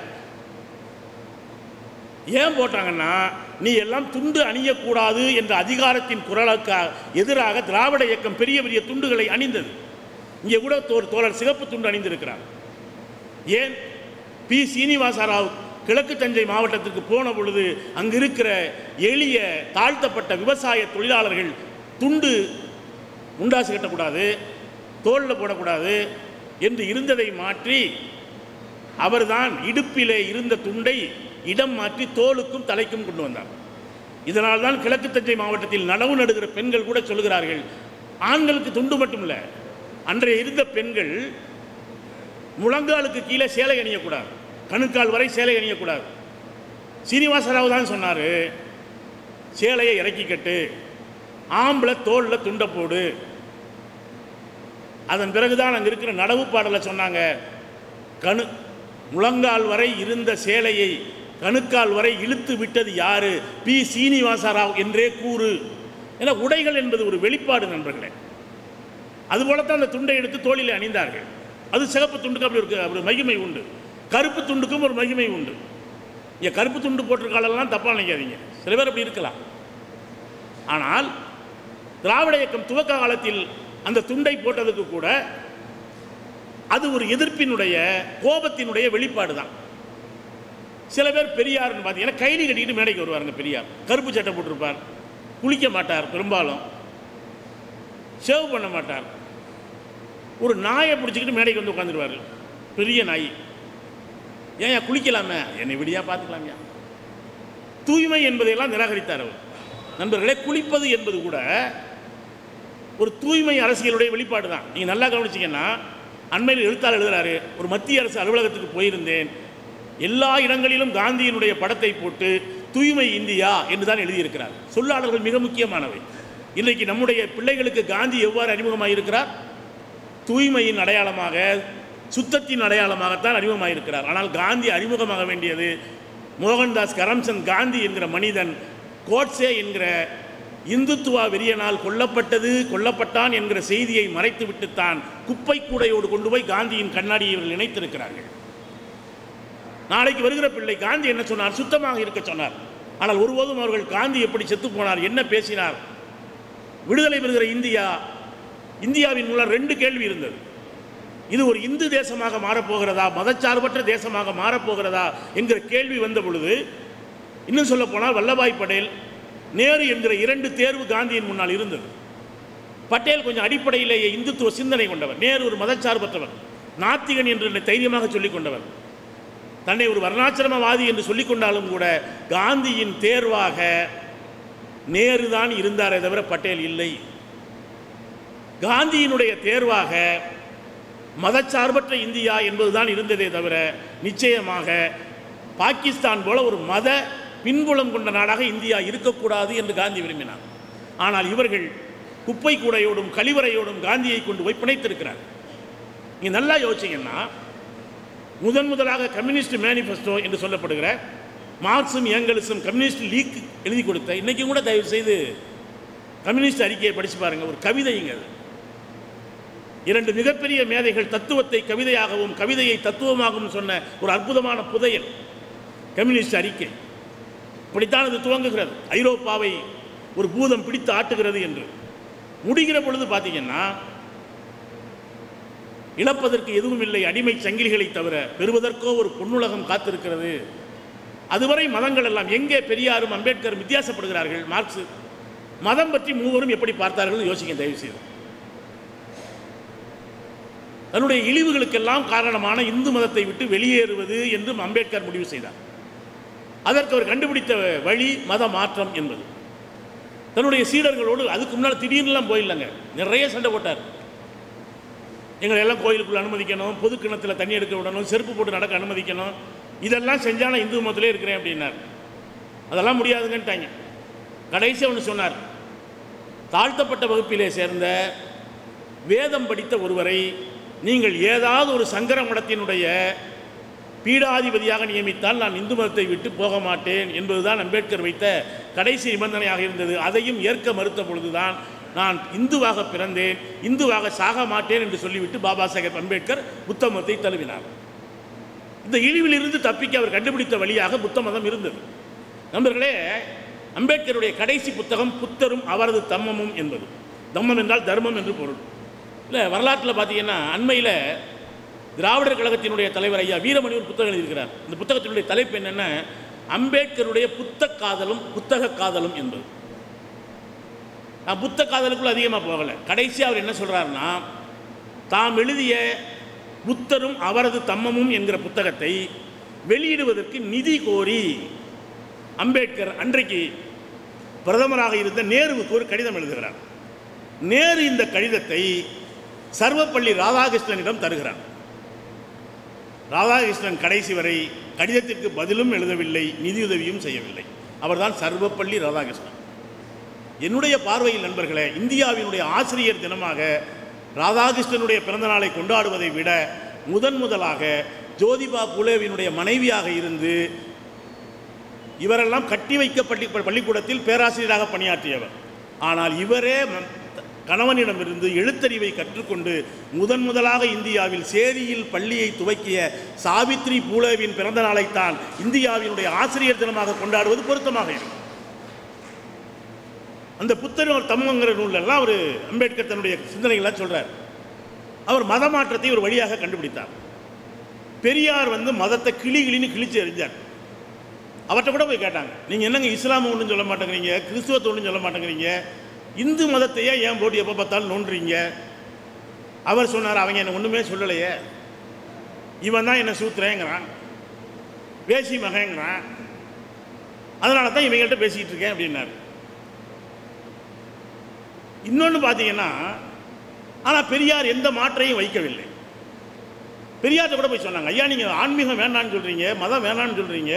ஏன் போட்டாங்கன்னா நீ எல்லாம் துண்டு அணியக்கூடாது என்ற அதிகாரத்தின் குரலுக்கு எதிராக திராவிட இயக்கம் பெரிய பெரிய துண்டுகளை அணிந்தது இங்கே கூட ஒரு தோழர் சிகப்பு துண்டு அணிந்திருக்கிறார் ஏன் பி சீனிவாச ராவ் கிழக்கு தஞ்சை மாவட்டத்திற்கு போன பொழுது அங்கு இருக்கிற எளிய தாழ்த்தப்பட்ட விவசாய தொழிலாளர்கள் துண்டு முண்டாசு கட்டக்கூடாது தோளில் போடக்கூடாது என்று இருந்ததை மாற்றி அவர்தான் இடுப்பிலே இருந்த துண்டை இடம் மாற்றி தோலுக்கும் தலைக்கும் கொண்டு வந்தார் இதனால் தான் கிழக்கு தஞ்சை மாவட்டத்தில் நடவு நடுகிற பெண்கள் கூட சொல்லுகிறார்கள் ஆண்களுக்கு துண்டு மட்டும் இல்லை அன்றைய இருந்த பெண்கள் முழங்காலுக்கு கீழே சேலை அணியக்கூடாது கணுக்கால் வரை சேலை அணியக்கூடாது சீனிவாசராவ் தான் சொன்னார் சேலையை இறக்கி கட்டு ஆம்பளை தோளில் துண்டை போடு அதன் பிறகுதான் அங்கே இருக்கிற நடவு பாடலை சொன்னாங்க கணு முழங்கால் வரை இருந்த சேலையை கணுக்கால் வரை இழுத்து விட்டது யாரு பி சீனிவாசராவ் என்றே கூறு ஏன்னா உடைகள் என்பது ஒரு வெளிப்பாடு நண்பர்களே அதுபோலத்தான் அந்த துண்டை எடுத்து தோளிலே அணிந்தார்கள் அது சிகப்பு துண்டுக்கு அப்படி ஒரு ஒரு மகிமை உண்டு கருப்பு துண்டுக்கும் ஒரு மகிமை உண்டு இங்கே கருப்பு துண்டு போட்டிருக்காளெல்லாம் தப்பாக நினைக்காதீங்க சில பேர் அப்படி இருக்கலாம் ஆனால் திராவிட இயக்கம் துவக்க காலத்தில் அந்த துண்டை போட்டதுக்கு கூட அது ஒரு எதிர்ப்பினுடைய கோபத்தினுடைய வெளிப்பாடு தான் சில பேர் பெரியார்னு பார்த்தீங்கன்னா கைலி கட்டிக்கிட்டு மேடைக்கு வருவாருங்க பெரியார் கருப்பு சட்டை போட்டிருப்பார் குளிக்க மாட்டார் பெரும்பாலும் சேவ் பண்ண மாட்டார் ஒரு நாயை பிடிச்சிக்கிட்டு மேடைக்கு வந்து உட்காந்துருவார் பெரிய நாய் ஏன் குளிக்கலாமே என்னை விடியா பார்த்துக்கலாம்யா தூய்மை என்பதையெல்லாம் நிராகரித்தார் அவர் நண்பர்களே குளிப்பது என்பது கூட ஒரு தூய்மை அரசியலுடைய வெளிப்பாடு தான் நீங்கள் நல்லா கவனிச்சிங்கன்னா அண்மையில் எழுத்தாளர் எழுதுறாரு ஒரு மத்திய அரசு அலுவலகத்துக்கு போயிருந்தேன் எல்லா இடங்களிலும் காந்தியினுடைய படத்தை போட்டு தூய்மை இந்தியா என்று தான் எழுதியிருக்கிறார் சொல்லாளர்கள் மிக முக்கியமானவை இன்றைக்கு நம்முடைய பிள்ளைகளுக்கு காந்தி எவ்வாறு அறிமுகமாக இருக்கிறார் தூய்மையின் அடையாளமாக சுத்தத்தின் அடையாளமாகத்தான் அறிமுகமாக இருக்கிறார் ஆனால் காந்தி அறிமுகமாக வேண்டியது மோகன்தாஸ் கரம்சந்த் காந்தி என்கிற மனிதன் கோட்சே என்கிற இந்துத்துவா வெறியனால் கொல்லப்பட்டது கொல்லப்பட்டான் என்கிற செய்தியை மறைத்துவிட்டுத்தான் குப்பை கூடையோடு கொண்டு போய் காந்தியின் கண்ணாடியை இவர்கள் இணைத்திருக்கிறார்கள் நாளைக்கு வருகிற பிள்ளை காந்தி என்ன சொன்னார் சுத்தமாக இருக்க சொன்னார் ஆனால் ஒருபோதும் அவர்கள் காந்தி எப்படி செத்து போனார் என்ன பேசினார் விடுதலை பெறுகிற இந்தியா இந்தியாவின் மூலம் ரெண்டு கேள்வி இருந்தது இது ஒரு இந்து தேசமாக மாறப்போகிறதா மதச்சார்பற்ற தேசமாக மாறப்போகிறதா என்கிற கேள்வி வந்த பொழுது இன்னும் சொல்ல போனால் வல்லபாய் படேல் நேரு என்கிற இரண்டு தேர்வு காந்தியின் முன்னால் இருந்தது பட்டேல் கொஞ்சம் அடிப்படையிலேயே இந்துத்துவ சிந்தனை கொண்டவர் நேரு ஒரு மதச்சார்பற்றவர் நாத்திகன் என்று என்னை தைரியமாக சொல்லிக் கொண்டவர் தன்னை ஒரு வர்ணாசிரமவாதி என்று சொல்லிக் கொண்டாலும் கூட காந்தியின் தேர்வாக நேரு தான் இருந்தாரே தவிர பட்டேல் இல்லை காந்தியினுடைய தேர்வாக மதச்சார்பற்ற இந்தியா என்பதுதான் இருந்ததே தவிர நிச்சயமாக பாகிஸ்தான் போல ஒரு மத பின்புலம் கொண்ட நாடாக இந்தியா இருக்கக்கூடாது என்று காந்தி விரும்பினார் ஆனால் இவர்கள் குப்பை கூடையோடும் கழிவறையோடும் காந்தியை கொண்டு போய் பிணைத்திருக்கிறார் நீங்க நல்லா யோசிச்சீங்கன்னா முதன் முதலாக கம்யூனிஸ்ட் மேனிஃபெஸ்டோ என்று சொல்லப்படுகிற மார்க்சும் ஏங்கல்ஸும் கம்யூனிஸ்ட் லீக் எழுதி கொடுத்த இன்னைக்கும் கூட தயவு செய்து கம்யூனிஸ்ட் அறிக்கையை படிச்சு பாருங்க ஒரு கவிதைங்க அது இரண்டு மிகப்பெரிய மேதைகள் தத்துவத்தை கவிதையாகவும் கவிதையை தத்துவமாகவும் சொன்ன ஒரு அற்புதமான புதையல் கம்யூனிஸ்ட் அறிக்கை இப்படித்தான் இது துவங்குகிறது ஐரோப்பாவை ஒரு பூதம் பிடித்து ஆட்டுகிறது என்று முடிகிற பொழுது பார்த்தீங்கன்னா இழப்பதற்கு எதுவும் இல்லை அடிமை சங்கிலிகளை தவிர பெறுவதற்கோ ஒரு பொன்னுலகம் காத்திருக்கிறது அதுவரை மதங்கள் எல்லாம் எங்கே பெரியாரும் அம்பேத்கரும் வித்தியாசப்படுகிறார்கள் மார்க்ஸ் மதம் பற்றி மூவரும் எப்படி பார்த்தார்கள் யோசிக்க தயவு செய்து தன்னுடைய இழிவுகளுக்கெல்லாம் காரணமான இந்து மதத்தை விட்டு வெளியேறுவது என்றும் அம்பேத்கர் முடிவு செய்தார் அதற்கு அவர் கண்டுபிடித்த வழி மத மாற்றம் என்பது தன்னுடைய சீடர்களோடு அதுக்கு முன்னால் திடீர்னுலாம் போயிடலங்க நிறைய சண்டை போட்டார் எங்களை எல்லாம் கோயிலுக்குள்ள அனுமதிக்கணும் பொது கிணத்துல தண்ணி எடுக்க விடணும் செருப்பு போட்டு நடக்க அனுமதிக்கணும் இதெல்லாம் செஞ்சா நான் இந்து மதத்திலே இருக்கிறேன் அப்படின்னார் அதெல்லாம் முடியாதுங்கன்ட்டாங்க கடைசி ஒன்று சொன்னார் தாழ்த்தப்பட்ட வகுப்பிலே சேர்ந்த வேதம் படித்த ஒருவரை நீங்கள் ஏதாவது ஒரு சங்கர மடத்தினுடைய பீடாதிபதியாக நியமித்தால் நான் இந்து மதத்தை விட்டு போக மாட்டேன் என்பதுதான் அம்பேத்கர் வைத்த கடைசி நிபந்தனையாக இருந்தது அதையும் ஏற்க மறுத்த பொழுதுதான் நான் இந்துவாக பிறந்தேன் இந்துவாக சாக மாட்டேன் என்று சொல்லிவிட்டு பாபா சாஹேப் அம்பேத்கர் புத்த மதத்தை தழுவினார் இந்த இழிவிலிருந்து தப்பிக்க அவர் கண்டுபிடித்த வழியாக புத்த மதம் இருந்தது நண்பர்களே அம்பேத்கருடைய கடைசி புத்தகம் புத்தரும் அவரது தம்மமும் என்பது தம்மம் என்றால் தர்மம் என்று பொருள் இல்லை வரலாற்றில் பார்த்தீங்கன்னா அண்மையில் திராவிடர் கழகத்தினுடைய தலைவர் ஐயா வீரமணி ஒரு புத்தகம் எழுதியிருக்கிறார் இந்த புத்தகத்தினுடைய தலைப்பு என்னென்ன அம்பேத்கருடைய புத்த காதலும் புத்தக காதலும் என்பது நான் புத்த காதலுக்குள்ள அதிகமாக போகலை கடைசி அவர் என்ன சொல்றாருன்னா தாம் எழுதிய புத்தரும் அவரது தம்மமும் என்கிற புத்தகத்தை வெளியிடுவதற்கு நிதி கோரி அம்பேத்கர் அன்றைக்கு பிரதமராக இருந்த நேருவுக்கு ஒரு கடிதம் எழுதுகிறார் நேரு இந்த கடிதத்தை சர்வப்பள்ளி ராதாகிருஷ்ணனிடம் தருகிறார் ராதாகிருஷ்ணன் கடைசி வரை கடிதத்திற்கு பதிலும் எழுதவில்லை நிதியுதவியும் செய்யவில்லை அவர்தான் சர்வப்பள்ளி ராதாகிருஷ்ணன் என்னுடைய பார்வையில் நண்பர்களே இந்தியாவினுடைய ஆசிரியர் தினமாக ராதாகிருஷ்ணனுடைய பிறந்த நாளை கொண்டாடுவதை விட முதன் முதலாக ஜோதிபா புலேவினுடைய மனைவியாக இருந்து இவரெல்லாம் கட்டி வைக்கப்பள்ளி பள்ளிக்கூடத்தில் பேராசிரியராக பணியாற்றியவர் ஆனால் இவரே ம- கணவனிடமிருந்து எழுத்தறிவை கற்றுக்கொண்டு முதன் முதலாக இந்தியாவில் சேரியில் பள்ளியை துவக்கிய சாவித்ரி பூலேவின் பிறந்த நாளைத்தான் இந்தியாவினுடைய ஆசிரியர் தினமாக கொண்டாடுவது பொருத்தமாக இருக்கும் அந்த புத்தர் ஒரு தம்மங்கிற நூலெல்லாம் அவர் அம்பேத்கர் தன்னுடைய சிந்தனைகளை சொல்றார் அவர் மத மாற்றத்தை ஒரு வழியாக கண்டுபிடித்தார் பெரியார் வந்து மதத்தை கிளி கிளின்னு கிழிச்சு எறிஞ்சார் அவர்கிட்ட கூட போய் கேட்டாங்க நீங்கள் என்னங்க இஸ்லாம ஒன்றும் சொல்ல மாட்டேங்கிறீங்க கிறிஸ்துவத்தை ஒன்றும் சொல்ல மாட்டேங்கிறீங்க இந்து மதத்தையே ஏன் போட்டு எப்போ பார்த்தாலும் நோண்டுறீங்க அவர் சொன்னார் அவங்க என்ன ஒன்றுமே சொல்லலையே இவன் தான் என்னை சூத்துறேங்கிறான் வேசி மகங்கிறான் அதனால தான் இவங்கள்ட்ட பேசிக்கிட்டு இருக்கேன் அப்படின்னாரு இன்னொன்று பார்த்தீங்கன்னா ஆனால் பெரியார் எந்த மாற்றையும் வைக்கவில்லை பெரியார்ட்ட கூட போய் சொன்னாங்க ஐயா நீங்கள் ஆன்மீகம் வேண்டான்னு சொல்கிறீங்க மதம் வேணான்னு சொல்கிறீங்க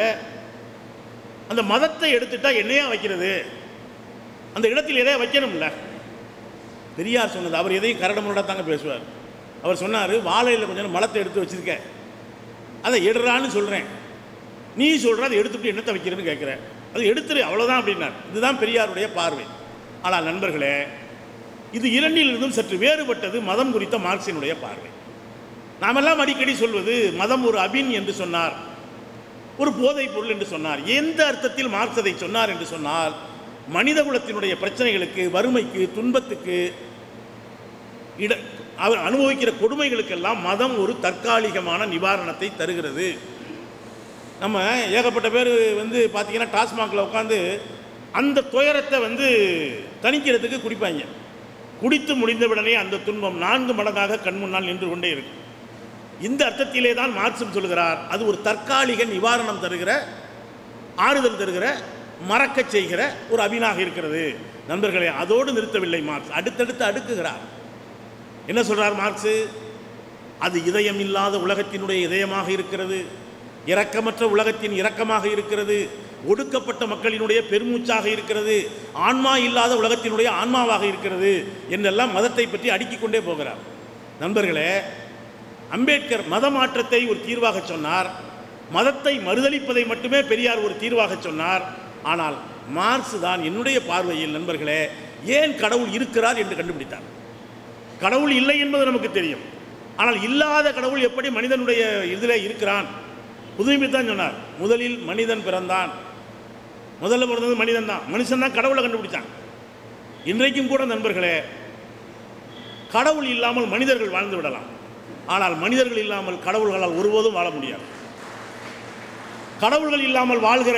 அந்த மதத்தை எடுத்துட்டா என்னையா வைக்கிறது அந்த இடத்தில் எதையா வைக்கணும்ல பெரியார் சொன்னது அவர் எதையும் கரடமுரடா தாங்க பேசுவார் அவர் சொன்னார் வாழையில் கொஞ்சம் நேரம் மலத்தை எடுத்து வச்சிருக்க அதை எடுறான்னு சொல்கிறேன் நீ சொல்கிற அதை எடுத்துட்டு என்னத்தை வைக்கிறேன்னு கேட்குற அது எடுத்துரு அவ்வளோதான் அப்படின்னார் இதுதான் பெரியாருடைய பார்வை ஆனால் நண்பர்களே இது இரண்டிலிருந்தும் சற்று வேறுபட்டது மதம் குறித்த மார்க்சினுடைய பார்வை நாமெல்லாம் அடிக்கடி சொல்வது மதம் ஒரு அபின் என்று சொன்னார் ஒரு போதைப் பொருள் என்று சொன்னார் எந்த அர்த்தத்தில் மார்க்ஸ் அதை சொன்னார் என்று சொன்னால் மனித குலத்தினுடைய பிரச்சனைகளுக்கு வறுமைக்கு துன்பத்துக்கு இட அவர் அனுபவிக்கிற கொடுமைகளுக்கெல்லாம் மதம் ஒரு தற்காலிகமான நிவாரணத்தை தருகிறது நம்ம ஏகப்பட்ட பேர் வந்து பார்த்தீங்கன்னா டாஸ்மாகில் உட்காந்து அந்த துயரத்தை வந்து தணிக்கிறதுக்கு குடிப்பாங்க குடித்து முடிந்தவுடனே அந்த துன்பம் நான்கு மடங்காக கண் முன்னால் நின்று கொண்டே இருக்கும் இந்த அர்த்தத்திலே தான் மார்க்சும் சொல்கிறார் அது ஒரு தற்காலிக நிவாரணம் தருகிற ஆறுதல் தருகிற மறக்கச் செய்கிற ஒரு அபினாக இருக்கிறது நண்பர்களே அதோடு நிறுத்தவில்லை மார்க்ஸ் அடுத்தடுத்து அடுக்குகிறார் என்ன சொல்றார் மார்க்ஸ் அது இதயம் இல்லாத உலகத்தினுடைய இதயமாக இருக்கிறது இரக்கமற்ற உலகத்தின் இரக்கமாக இருக்கிறது ஒடுக்கப்பட்ட மக்களினுடைய பெருமூச்சாக இருக்கிறது ஆன்மா இல்லாத உலகத்தினுடைய ஆன்மாவாக இருக்கிறது என்றெல்லாம் மதத்தை பற்றி அடுக்கிக் கொண்டே போகிறார் நண்பர்களே அம்பேத்கர் மத மாற்றத்தை ஒரு தீர்வாக சொன்னார் மதத்தை மறுதளிப்பதை மட்டுமே பெரியார் ஒரு தீர்வாக சொன்னார் ஆனால் மார்க்ஸ் தான் என்னுடைய பார்வையில் நண்பர்களே ஏன் கடவுள் இருக்கிறார் என்று கண்டுபிடித்தார் கடவுள் இல்லை என்பது நமக்கு தெரியும் ஆனால் இல்லாத கடவுள் எப்படி மனிதனுடைய இதில் இருக்கிறான் புதுமை தான் சொன்னார் முதலில் மனிதன் பிறந்தான் முதல்ல பிறந்தது மனிதன் தான் மனுஷன் தான் கடவுளை கண்டுபிடிச்சான் இன்றைக்கும் கூட நண்பர்களே கடவுள் இல்லாமல் மனிதர்கள் வாழ்ந்து விடலாம் ஆனால் மனிதர்கள் இல்லாமல் கடவுள்களால் ஒருபோதும் வாழ முடியாது கடவுள்கள் இல்லாமல் வாழ்கிற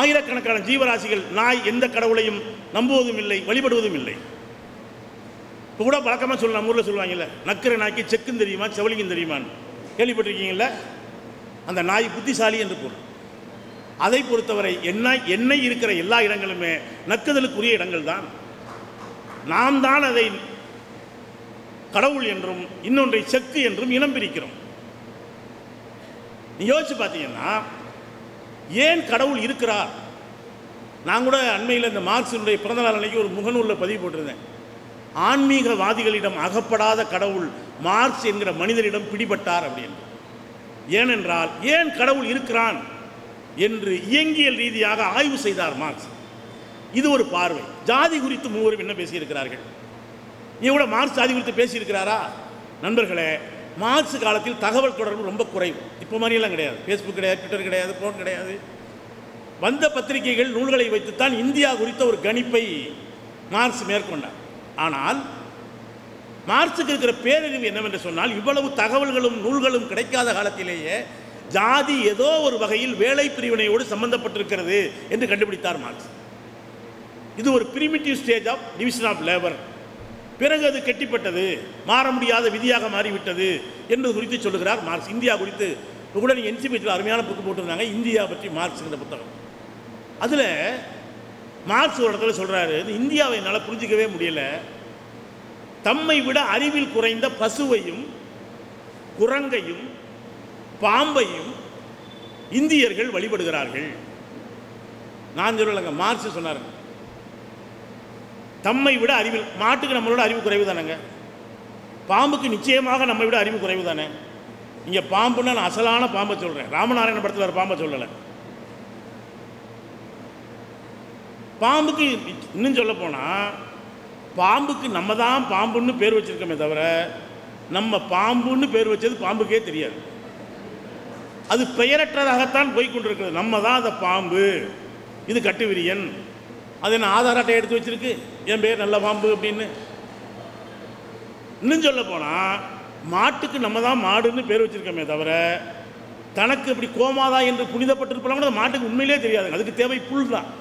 ஆயிரக்கணக்கான ஜீவராசிகள் நாய் எந்த கடவுளையும் நம்புவதும் இல்லை வழிபடுவதும் இல்லை இப்போ கூட வழக்கமாக சொல்ல நம்ம ஊரில் சொல்லுவாங்கல்ல நக்கிற நாய்க்கு செக்கும் தெரியுமா செவலிக்கும் தெரியுமான்னு கேள்விப்பட்டிருக்கீங்கல்ல அந்த நாய் புத்திசாலி என்று பொருள் அதை பொறுத்தவரை எண்ணெய் எண்ணெய் இருக்கிற எல்லா இடங்களுமே நக்குதலுக்குரிய இடங்கள் தான் நாம் தான் அதை கடவுள் என்றும் இன்னொன்றை செக்கு என்றும் இனம் பிரிக்கிறோம் நீ யோசிச்சு பார்த்தீங்கன்னா ஏன் கடவுள் இருக்கிறார் நான் கூட அண்மையில் இந்த மார்க்சினுடைய பிறந்த நாள் அன்னைக்கு ஒரு முகநூலில் பதிவு போட்டிருந்தேன் ஆன்மீகவாதிகளிடம் அகப்படாத கடவுள் மார்க்ஸ் என்கிற மனிதரிடம் பிடிபட்டார் அப்படின்னு ஏனென்றால் ஏன் கடவுள் இருக்கிறான் என்று இயங்கியல் ரீதியாக ஆய்வு செய்தார் மார்க்ஸ் இது ஒரு பார்வை ஜாதி குறித்து மூவரும் என்ன பேசியிருக்கிறார்கள் நீ கூட மார்க்ஸ் ஜாதி குறித்து பேசியிருக்கிறாரா நண்பர்களே மார்க்ஸ் காலத்தில் தகவல் தொடர்பு ரொம்ப குறைவு இப்போ மாதிரியெல்லாம் கிடையாது ஃபேஸ்புக் கிடையாது ட்விட்டர் கிடையாது ஃபோன் கிடையாது வந்த பத்திரிகைகள் நூல்களை வைத்துத்தான் இந்தியா குறித்த ஒரு கணிப்பை மார்க்ஸ் மேற்கொண்டார் ஆனால் மார்க்ஸுக்கு இருக்கிற பேரறிவு என்னவென்று சொன்னால் இவ்வளவு தகவல்களும் நூல்களும் கிடைக்காத காலத்திலேயே ஜாதி ஏதோ ஒரு வகையில் வேலை பிரிவினையோடு சம்பந்தப்பட்டிருக்கிறது என்று கண்டுபிடித்தார் மார்க்ஸ் இது ஒரு primitive stage of division of labour பிறகு அது கெட்டிப்பட்டது மாற முடியாத விதியாக மாறிவிட்டது என்பது குறித்து சொல்லுகிறார் மார்க்ஸ் இந்தியா குறித்து கூட நீங்கள் என்சிபிஎச்சில் அருமையான புக்கு போட்டிருந்தாங்க இந்தியா பற்றி மார்க்ஸ்ங்கிற புத்தகம் அதில் மார்க்ஸ் ஒரு இடத்துல சொல்கிறாரு இந்தியாவை என்னால் புரிஞ்சிக்கவே முடியல தம்மை விட அறிவில் குறைந்த பசுவையும் குரங்கையும் பாம்பையும் இந்தியர்கள் வழிபடுகிறார்கள் நான் சொல்லலைங்க மார்க்ஸ் சொன்னார் தம்மை விட அறிவில் மாட்டுக்கு நம்மளோட அறிவு குறைவு தானேங்க பாம்புக்கு நிச்சயமாக நம்மை விட அறிவு குறைவு தானே இங்கே பாம்புன்னா நான் அசலான பாம்பை சொல்கிறேன் ராமநாராயண படத்தில் வர பாம்பை சொல்லலை பாம்புக்கு இன்னும் சொல்ல போனால் பாம்புக்கு நம்ம தான் பாம்புன்னு பேர் வச்சிருக்கோமே தவிர நம்ம பாம்புன்னு பேர் வச்சது பாம்புக்கே தெரியாது அது பெயரற்றதாகத்தான் போய் கொண்டிருக்கிறது நம்ம தான் அதை பாம்பு இது கட்டுவிரியன் அது என்ன ஆதார் அட்டை எடுத்து வச்சிருக்கு என் பேர் நல்ல பாம்பு அப்படின்னு இன்னும் சொல்ல போனால் மாட்டுக்கு நம்ம தான் மாடுன்னு பேர் வச்சிருக்கோமே தவிர தனக்கு இப்படி கோமாதா என்று புனிதப்பட்டிருப்பாங்க கூட அந்த மாட்டுக்கு உண்மையிலே தெரியாது அதுக்கு தேவை புல் தான்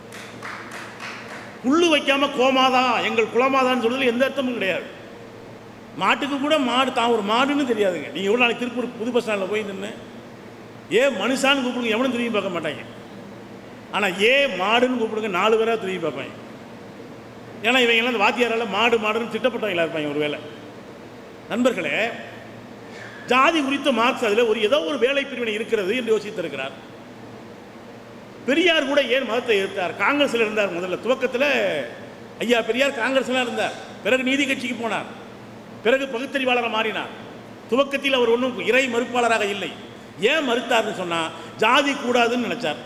புல்லு வைக்காம கோமாதா எங்கள் குலமாதான்னு சொல்றதுல எந்த அர்த்தமும் கிடையாது மாட்டுக்கு கூட மாடு தான் ஒரு மாடுன்னு தெரியாதுங்க நீங்கள் எவ்வளோ நாளைக்கு திருப்பூர் புது பஸ் ஸ்டாண்டில் போய் நின்று ஏ மனுஷான்னு கூப்பிடுங்க எவனும் திரும்பி பார்க்க மாட்டாங்க ஆனால் ஏ மாடுன்னு கூப்பிடுங்க நாலு பேராக திரும்பி பார்ப்பாங்க ஏன்னா இவங்கெல்லாம் இந்த வாத்தியாரால் மாடு மாடுன்னு திட்டப்பட்டவங்களா இருப்பாங்க ஒரு வேலை நண்பர்களே ஜாதி குறித்த மார்க்ஸ் அதில் ஒரு ஏதோ ஒரு வேலை பிரிவினை இருக்கிறது என்று யோசித்திருக்கிறார் பெரியார் கூட ஏன் மதத்தை எதிர்த்தார் காங்கிரஸில் இருந்தார் முதல்ல துவக்கத்தில் ஐயா பெரியார் காங்கிரஸில் இருந்தார் பிறகு நீதி கட்சிக்கு போனார் பிறகு பகுத்தறிவாளராக மாறினார் துவக்கத்தில் அவர் ஒன்றும் இறை மறுப்பாளராக இல்லை ஏன் மறுத்தார்னு சொன்னால் ஜாதி கூடாதுன்னு நினைச்சார்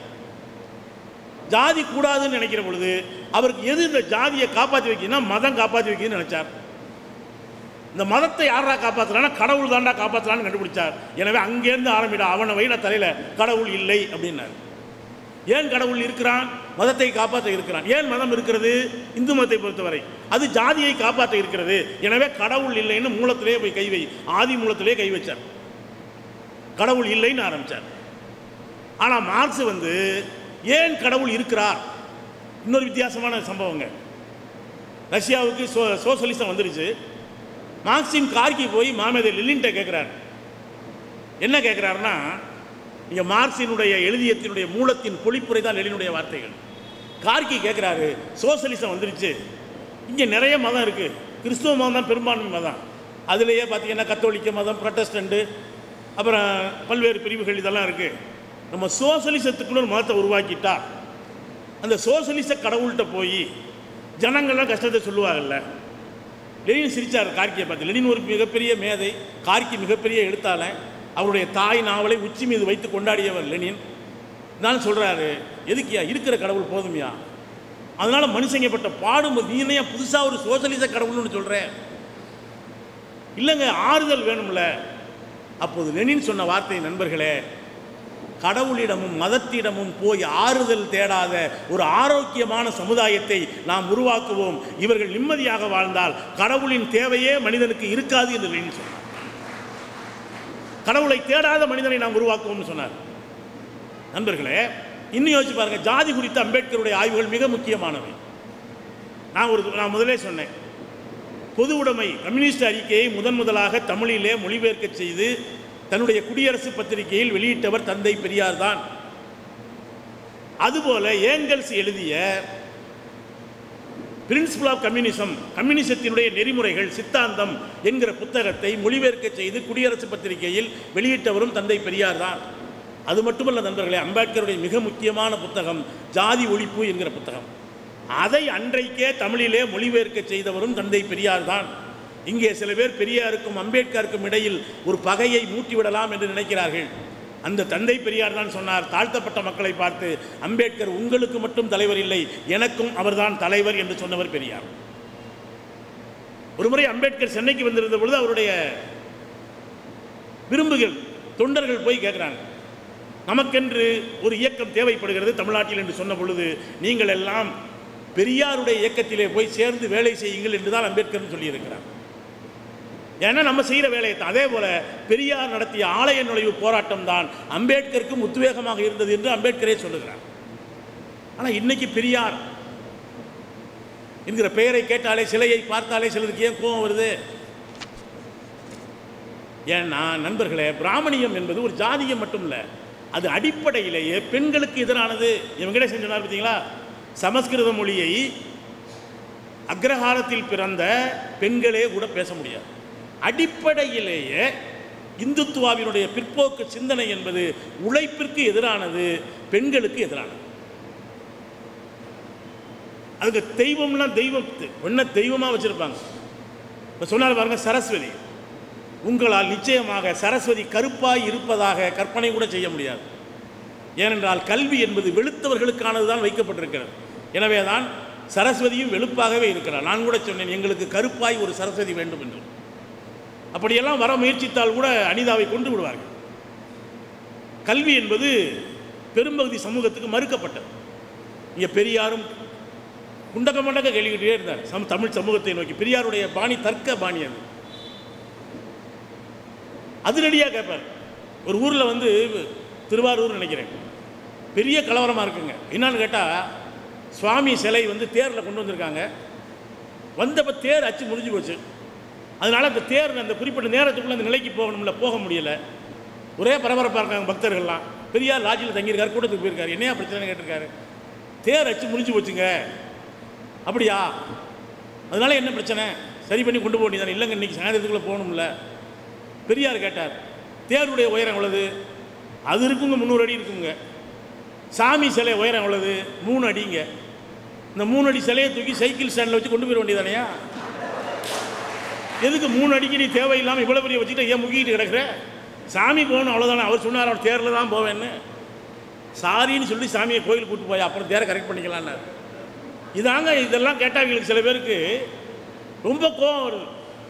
ஜாதி கூடாதுன்னு நினைக்கிற பொழுது அவருக்கு எது இந்த ஜாதியை காப்பாற்றி வைக்கணும்னா மதம் காப்பாற்றி வைக்கணும்னு நினைச்சார் இந்த மதத்தை யாரா காப்பாற்றலான்னா கடவுள் தாண்டா காப்பாற்றலான்னு கண்டுபிடிச்சார் எனவே அங்கேருந்து ஆரம்பிட அவனை வைன தலையில் கடவுள் இல்லை அப்படின்னார் ஏன் கடவுள் இருக்கிறான் மதத்தை காப்பாற்ற இருக்கிறான் ஏன் மதம் இருக்கிறது இந்து மதத்தை பொறுத்தவரை அது ஜாதியை காப்பாற்ற இருக்கிறது எனவே கடவுள் இல்லைன்னு மூலத்திலே போய் கை வை ஆதி மூலத்திலே கை வச்சார் கடவுள் இல்லைன்னு ஆரம்பித்தார் ஆனால் மார்க்ஸ் வந்து ஏன் கடவுள் இருக்கிறார் இன்னொரு வித்தியாசமான சம்பவங்க ரஷ்யாவுக்கு சோ சோசலிசம் வந்துருச்சு மார்க்சிம் கார்கி போய் மாமேதர் லில்லின்ட்ட கேட்குறாரு என்ன கேட்குறாருன்னா இங்கே மார்க்சினுடைய எழுதியத்தினுடைய மூலத்தின் பொழிப்புரை தான் லெனினுடைய வார்த்தைகள் கார்கி கேட்குறாரு சோசலிசம் வந்துருச்சு இங்கே நிறைய மதம் இருக்குது கிறிஸ்துவ மதம் தான் பெரும்பான்மை மதம் அதுலேயே பார்த்தீங்கன்னா கத்தோலிக்க மதம் ப்ரொட்டஸ்டண்ட்டு அப்புறம் பல்வேறு பிரிவுகள் இதெல்லாம் இருக்குது நம்ம சோசலிசத்துக்குள்ள ஒரு மதத்தை உருவாக்கிட்டா அந்த சோசலிச கடவுள்கிட்ட போய் ஜனங்கள்லாம் கஷ்டத்தை சொல்லுவாங்கல்ல லெனின் சிரிச்சார் கார்கியை பார்த்து லெனின் ஒரு மிகப்பெரிய மேதை கார்கி மிகப்பெரிய எழுத்தாளன் அவருடைய தாய் நாவலை உச்சி மீது வைத்து கொண்டாடியவர் லெனின் நான் சொல்கிறாரு எதுக்கியா இருக்கிற கடவுள் போதுமையா அதனால் மனுஷங்கப்பட்ட பாடும்போது நீ என்ன புதுசாக ஒரு சோசலிச கடவுள்னு சொல்கிற இல்லைங்க ஆறுதல் வேணும்ல அப்போது லெனின் சொன்ன வார்த்தை நண்பர்களே கடவுளிடமும் மதத்திடமும் போய் ஆறுதல் தேடாத ஒரு ஆரோக்கியமான சமுதாயத்தை நாம் உருவாக்குவோம் இவர்கள் நிம்மதியாக வாழ்ந்தால் கடவுளின் தேவையே மனிதனுக்கு இருக்காது என்று லெனின் சொன்னார் கடவுளை தேடாத மனிதனை நாம் உருவாக்குவோம்னு சொன்னார் நண்பர்களே இன்னும் யோசிச்சு பாருங்க ஜாதி குறித்த அம்பேத்கருடைய ஆய்வுகள் மிக முக்கியமானவை நான் ஒரு நான் முதலே சொன்னேன் பொது உடைமை கம்யூனிஸ்ட் அறிக்கையை முதன் முதலாக தமிழிலே மொழிபெயர்க்க செய்து தன்னுடைய குடியரசு பத்திரிகையில் வெளியிட்டவர் தந்தை பெரியார் தான் அதுபோல ஏங்கல்ஸ் எழுதிய பிரின்சிபல் ஆஃப் கம்யூனிசம் கம்யூனிசத்தினுடைய நெறிமுறைகள் சித்தாந்தம் என்கிற புத்தகத்தை மொழிபெயர்க்க செய்து குடியரசு பத்திரிகையில் வெளியிட்டவரும் தந்தை பெரியார் தான் அது மட்டுமல்ல நண்பர்களே அம்பேத்கருடைய மிக முக்கியமான புத்தகம் ஜாதி ஒழிப்பு என்கிற புத்தகம் அதை அன்றைக்கே தமிழிலே மொழிபெயர்க்க செய்தவரும் தந்தை பெரியார் தான் இங்கே சில பேர் பெரியாருக்கும் அம்பேத்கருக்கும் இடையில் ஒரு பகையை மூட்டிவிடலாம் என்று நினைக்கிறார்கள் அந்த தந்தை பெரியார் தான் சொன்னார் தாழ்த்தப்பட்ட மக்களை பார்த்து அம்பேத்கர் உங்களுக்கு மட்டும் தலைவர் இல்லை எனக்கும் அவர்தான் தலைவர் என்று சொன்னவர் பெரியார் ஒருமுறை அம்பேத்கர் சென்னைக்கு வந்திருந்த பொழுது அவருடைய விரும்புகள் தொண்டர்கள் போய் கேட்குறாங்க நமக்கென்று ஒரு இயக்கம் தேவைப்படுகிறது தமிழ்நாட்டில் என்று சொன்ன பொழுது நீங்கள் எல்லாம் பெரியாருடைய இயக்கத்திலே போய் சேர்ந்து வேலை செய்யுங்கள் என்று தான் அம்பேத்கர் சொல்லியிருக்கிறார் ஏன்னா நம்ம செய்கிற வேலையை தான் அதே போல பெரியார் நடத்திய ஆலய நுழைவு போராட்டம் தான் அம்பேத்கருக்கும் உத்வேகமாக இருந்தது என்று அம்பேத்கரே சொல்லுகிறார் ஆனால் இன்னைக்கு பெரியார் என்கிற பெயரை கேட்டாலே சிலையை பார்த்தாலே சிலருக்கு ஏன் கோபம் வருது ஏன்னா நண்பர்களே பிராமணியம் என்பது ஒரு ஜாதியம் மட்டும் இல்லை அது அடிப்படையிலேயே பெண்களுக்கு எதிரானது இவங்களே செஞ்சனார் பார்த்தீங்களா சமஸ்கிருத மொழியை அக்ரஹாரத்தில் பிறந்த பெண்களே கூட பேச முடியாது அடிப்படையிலேயே இந்துத்துவாவினுடைய பிற்போக்கு சிந்தனை என்பது உழைப்பிற்கு எதிரானது பெண்களுக்கு எதிரானது அதுக்கு தெய்வம்லாம் தெய்வம் பெண்ணை தெய்வமாக வச்சுருப்பாங்க இப்போ சொன்னார் பாருங்க சரஸ்வதி உங்களால் நிச்சயமாக சரஸ்வதி கருப்பாய் இருப்பதாக கற்பனை கூட செய்ய முடியாது ஏனென்றால் கல்வி என்பது வெளுத்தவர்களுக்கானது தான் வைக்கப்பட்டிருக்கிறது எனவே தான் சரஸ்வதியும் வெளுப்பாகவே இருக்கிறார் நான் கூட சொன்னேன் எங்களுக்கு கருப்பாய் ஒரு சரஸ்வதி வேண்டும் என்று அப்படியெல்லாம் வர முயற்சித்தால் கூட அனிதாவை கொண்டு விடுவார்கள் கல்வி என்பது பெரும்பகுதி சமூகத்துக்கு மறுக்கப்பட்டது இங்கே பெரியாரும் குண்டக்க மண்டக்க கேள்விக்கிட்டே இருந்தார் சம் தமிழ் சமூகத்தை நோக்கி பெரியாருடைய பாணி தர்க்க பாணி அது அதிரடியாக கேட்பார் ஒரு ஊரில் வந்து திருவாரூர் நினைக்கிறேன் பெரிய கலவரமாக இருக்குங்க என்னன்னு கேட்டால் சுவாமி சிலை வந்து தேரில் கொண்டு வந்திருக்காங்க வந்தப்போ தேர் அச்சு முடிஞ்சு போச்சு அதனால் அந்த தேர் அந்த குறிப்பிட்ட நேரத்துக்குள்ளே அந்த நிலைக்கு போகணும்ல போக முடியல ஒரே பரபரப்பாக இருக்காங்க பக்தர்கள்லாம் பெரியார் லாட்ஜில் தங்கியிருக்காரு கூட்டத்துக்கு போயிருக்காரு என்னையா பிரச்சனை கேட்டிருக்காரு தேர் அச்சு முடிஞ்சு போச்சுங்க அப்படியா அதனால என்ன பிரச்சனை சரி பண்ணி கொண்டு போக வேண்டியதானே இல்லைங்க இன்னைக்கு சாயந்தரத்துக்குள்ளே போகணும்ல பெரியார் கேட்டார் தேருடைய உயரம் எவ்வளவு அது இருக்குங்க முந்நூறு அடி இருக்குங்க சாமி சிலை உயரம் எவ்வளவு மூணு அடிங்க இந்த மூணு அடி சிலையை தூக்கி சைக்கிள் ஸ்டாண்டில் வச்சு கொண்டு போயிட வேண்டியதானையா எதுக்கு மூணு அடிக்கு நீ தேவையில்லாமல் இவ்வளோ பெரிய வச்சுக்கிட்டு ஏன் முக்கிட்டு கிடக்குற சாமி போகணும் அவ்வளோதானே அவர் சொன்னார் அவர் தேரில் தான் போவேன்னு சாரின்னு சொல்லி சாமியை கோயிலுக்கு கூட்டு போய் அப்புறம் தேரை கரெக்ட் பண்ணிக்கலான்னாரு இதாங்க இதெல்லாம் கேட்டாங்களுக்கு சில பேருக்கு ரொம்ப கோபம் வருது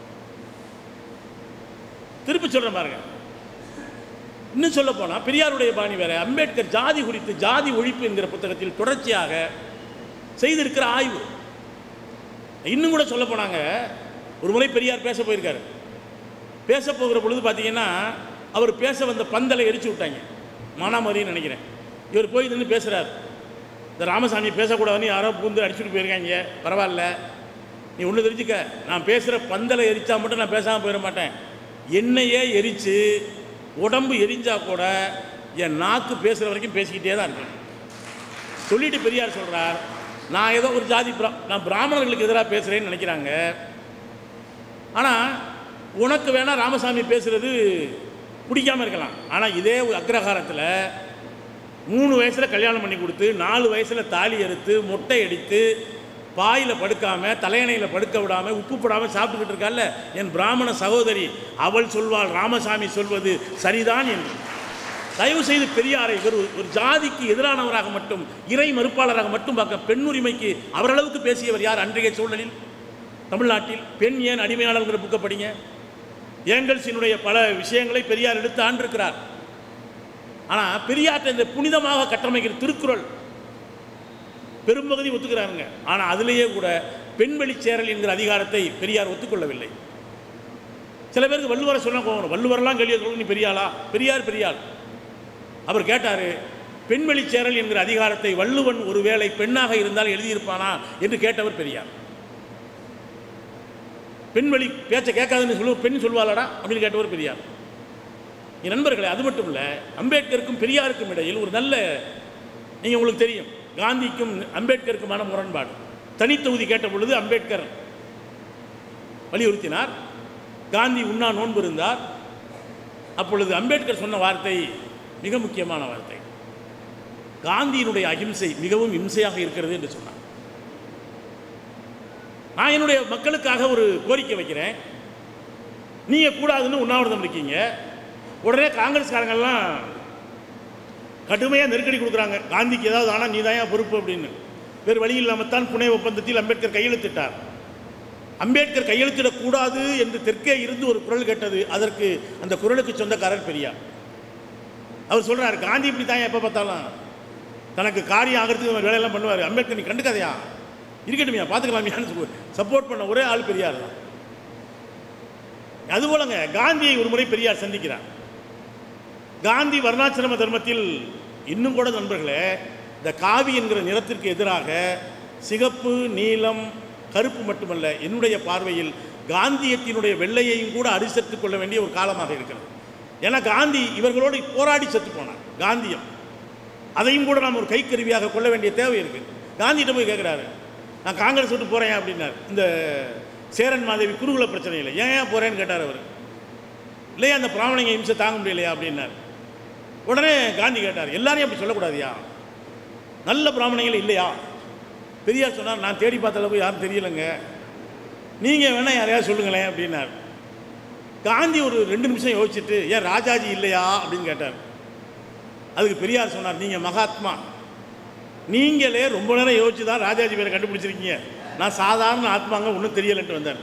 திருப்பி சொல்கிறேன் பாருங்க இன்னும் சொல்ல போனால் பெரியாருடைய பாணி வேற அம்பேத்கர் ஜாதி குறித்து ஜாதி ஒழிப்பு என்கிற புத்தகத்தில் தொடர்ச்சியாக செய்திருக்கிற ஆய்வு இன்னும் கூட சொல்ல போனாங்க ஒரு முறை பெரியார் பேச போயிருக்காரு பேச போகிற பொழுது பார்த்தீங்கன்னா அவர் பேச வந்த பந்தலை எரிச்சு விட்டாங்க மானாமரின்னு நினைக்கிறேன் இவர் போய் நின்று பேசுகிறார் இந்த ராமசாமி பேசக்கூடாதுன்னு யாரோ பூந்து அடிச்சுட்டு போயிருக்காங்க பரவாயில்ல நீ ஒன்று தெரிஞ்சுக்க நான் பேசுகிற பந்தலை எரிச்சா மட்டும் நான் பேசாமல் போயிட மாட்டேன் என்னையே எரித்து உடம்பு எரிஞ்சா கூட என் நாக்கு பேசுகிற வரைக்கும் பேசிக்கிட்டே தான் இருக்கேன் சொல்லிட்டு பெரியார் சொல்கிறார் நான் ஏதோ ஒரு ஜாதி பிரா நான் பிராமணர்களுக்கு எதிராக பேசுகிறேன்னு நினைக்கிறாங்க ஆனால் உனக்கு வேணால் ராமசாமி பேசுகிறது பிடிக்காம இருக்கலாம் ஆனால் இதே ஒரு அக்ரஹாரத்தில் மூணு வயசில் கல்யாணம் பண்ணி கொடுத்து நாலு வயசில் தாலி அறுத்து மொட்டை அடித்து பாயில் படுக்காம தலையணையில் படுக்க விடாம உப்பு போடாமல் சாப்பிட்டுக்கிட்டு இருக்கால என் பிராமண சகோதரி அவள் சொல்வாள் ராமசாமி சொல்வது சரிதான் என்று தயவு செய்து பெரியாரை ஒரு ஒரு ஜாதிக்கு எதிரானவராக மட்டும் இறை மறுப்பாளராக மட்டும் பார்க்க பெண் உரிமைக்கு அவரளவுக்கு பேசியவர் யார் அன்றைய சூழலில் தமிழ்நாட்டில் பெண் ஏன் அடிமையாளர்கிற புக்கை படிங்க ஏங்கல்ஸினுடைய பல விஷயங்களை பெரியார் எடுத்து ஆண்டிருக்கிறார் ஆனால் பெரியாற்றை இந்த புனிதமாக கட்டமைக்கிற திருக்குறள் பெரும்பகுதி ஒத்துக்கிறாருங்க ஆனால் அதிலேயே கூட பெண்வெளி சேரல் என்கிற அதிகாரத்தை பெரியார் ஒத்துக்கொள்ளவில்லை சில பேருக்கு வள்ளுவரை சொன்ன போகணும் வள்ளுவரெல்லாம் கேள்வி சொல்ல நீ பெரியாளா பெரியார் பெரியாள் அவர் கேட்டார் பெண்வெளி சேரல் என்கிற அதிகாரத்தை வள்ளுவன் ஒருவேளை பெண்ணாக இருந்தால் எழுதியிருப்பானா என்று கேட்டவர் பெரியார் பெண் வழி பேச்சை கேட்காதுன்னு சொல்லுவோம் பெண் சொல்வாளடா அப்படின்னு கேட்டவர் பெரியார் என் நண்பர்களே அது மட்டும் இல்லை அம்பேத்கருக்கும் பெரியாருக்கும் இடையில் ஒரு நல்ல நீங்கள் உங்களுக்கு தெரியும் காந்திக்கும் அம்பேத்கருக்குமான முரண்பாடு தனித்தொகுதி கேட்ட பொழுது அம்பேத்கர் வலியுறுத்தினார் காந்தி உண்ணா நோன்பு இருந்தார் அப்பொழுது அம்பேத்கர் சொன்ன வார்த்தை மிக முக்கியமான வார்த்தை காந்தியினுடைய அகிம்சை மிகவும் இம்சையாக இருக்கிறது என்று சொன்னார் நான் என்னுடைய மக்களுக்காக ஒரு கோரிக்கை வைக்கிறேன் நீங்கள் கூடாதுன்னு உண்ணாவிரதம் இருக்கீங்க உடனே காங்கிரஸ்காரங்கெல்லாம் கடுமையாக நெருக்கடி கொடுக்குறாங்க காந்திக்கு ஏதாவது ஆனால் நீ தான் பொறுப்பு அப்படின்னு வேறு வழி இல்லாமல் தான் புனே ஒப்பந்தத்தில் அம்பேத்கர் கையெழுத்திட்டார் அம்பேத்கர் கையெழுத்திடக்கூடாது என்று தெற்கே இருந்து ஒரு குரல் கேட்டது அதற்கு அந்த குரலுக்கு சொந்தக்காரர் பெரியார் அவர் சொல்றாரு காந்தி இப்படி தான் எப்போ பார்த்தாலும் தனக்கு காரியம் ஆகிறதுக்கு இவர் வேலையெல்லாம் பண்ணுவார் அம்பேத்கர் நீ கண்டுக்காதையா இருக்கட்டுமையா பார்த்துக்கலாமியான்னு சப்போர்ட் பண்ண ஒரே ஆள் பெரியார் தான் அதுபோலங்க காந்தியை ஒரு முறை பெரியார் சந்திக்கிறார் காந்தி வர்ணாசிரம தர்மத்தில் இன்னும் கூட நண்பர்களே இந்த காவி என்கிற நிறத்திற்கு எதிராக சிகப்பு நீலம் கருப்பு மட்டுமல்ல என்னுடைய பார்வையில் காந்தியத்தினுடைய வெள்ளையையும் கூட அரிசத்துக் கொள்ள வேண்டிய ஒரு காலமாக இருக்கிறது ஏன்னா காந்தி இவர்களோடு போராடி செத்து போனார் காந்தியம் அதையும் கூட நாம் ஒரு கைக்கருவியாக கொள்ள வேண்டிய தேவை இருக்கு காந்திகிட்ட போய் கேட்குறாரு நான் காங்கிரஸ் விட்டு போகிறேன் அப்படின்னார் இந்த சேரன் மாதேவி குருகுல பிரச்சனையில் ஏன் ஏன் போகிறேன்னு கேட்டார் அவர் இல்லையா அந்த பிராமணிங்க இம்சை தாங்க முடியலையா அப்படின்னார் உடனே காந்தி கேட்டார் எல்லாரையும் அப்படி சொல்லக்கூடாதியா நல்ல பிராமணிகள் இல்லையா பெரியார் சொன்னார் நான் தேடி பார்த்த அளவுக்கு யாரும் தெரியலைங்க நீங்கள் வேணால் யாரையாவது சொல்லுங்களேன் அப்படின்னார் காந்தி ஒரு ரெண்டு நிமிஷம் யோசிச்சுட்டு ஏன் ராஜாஜி இல்லையா அப்படின்னு கேட்டார் அதுக்கு பெரியார் சொன்னார் நீங்கள் மகாத்மா நீங்களே ரொம்ப நேரம் யோசிச்சு தான் ராஜாஜி பேரை கண்டுபிடிச்சிருக்கீங்க நான் சாதாரண ஆத்மாங்க ஒன்றும் தெரியலன்ட்டு வந்தார்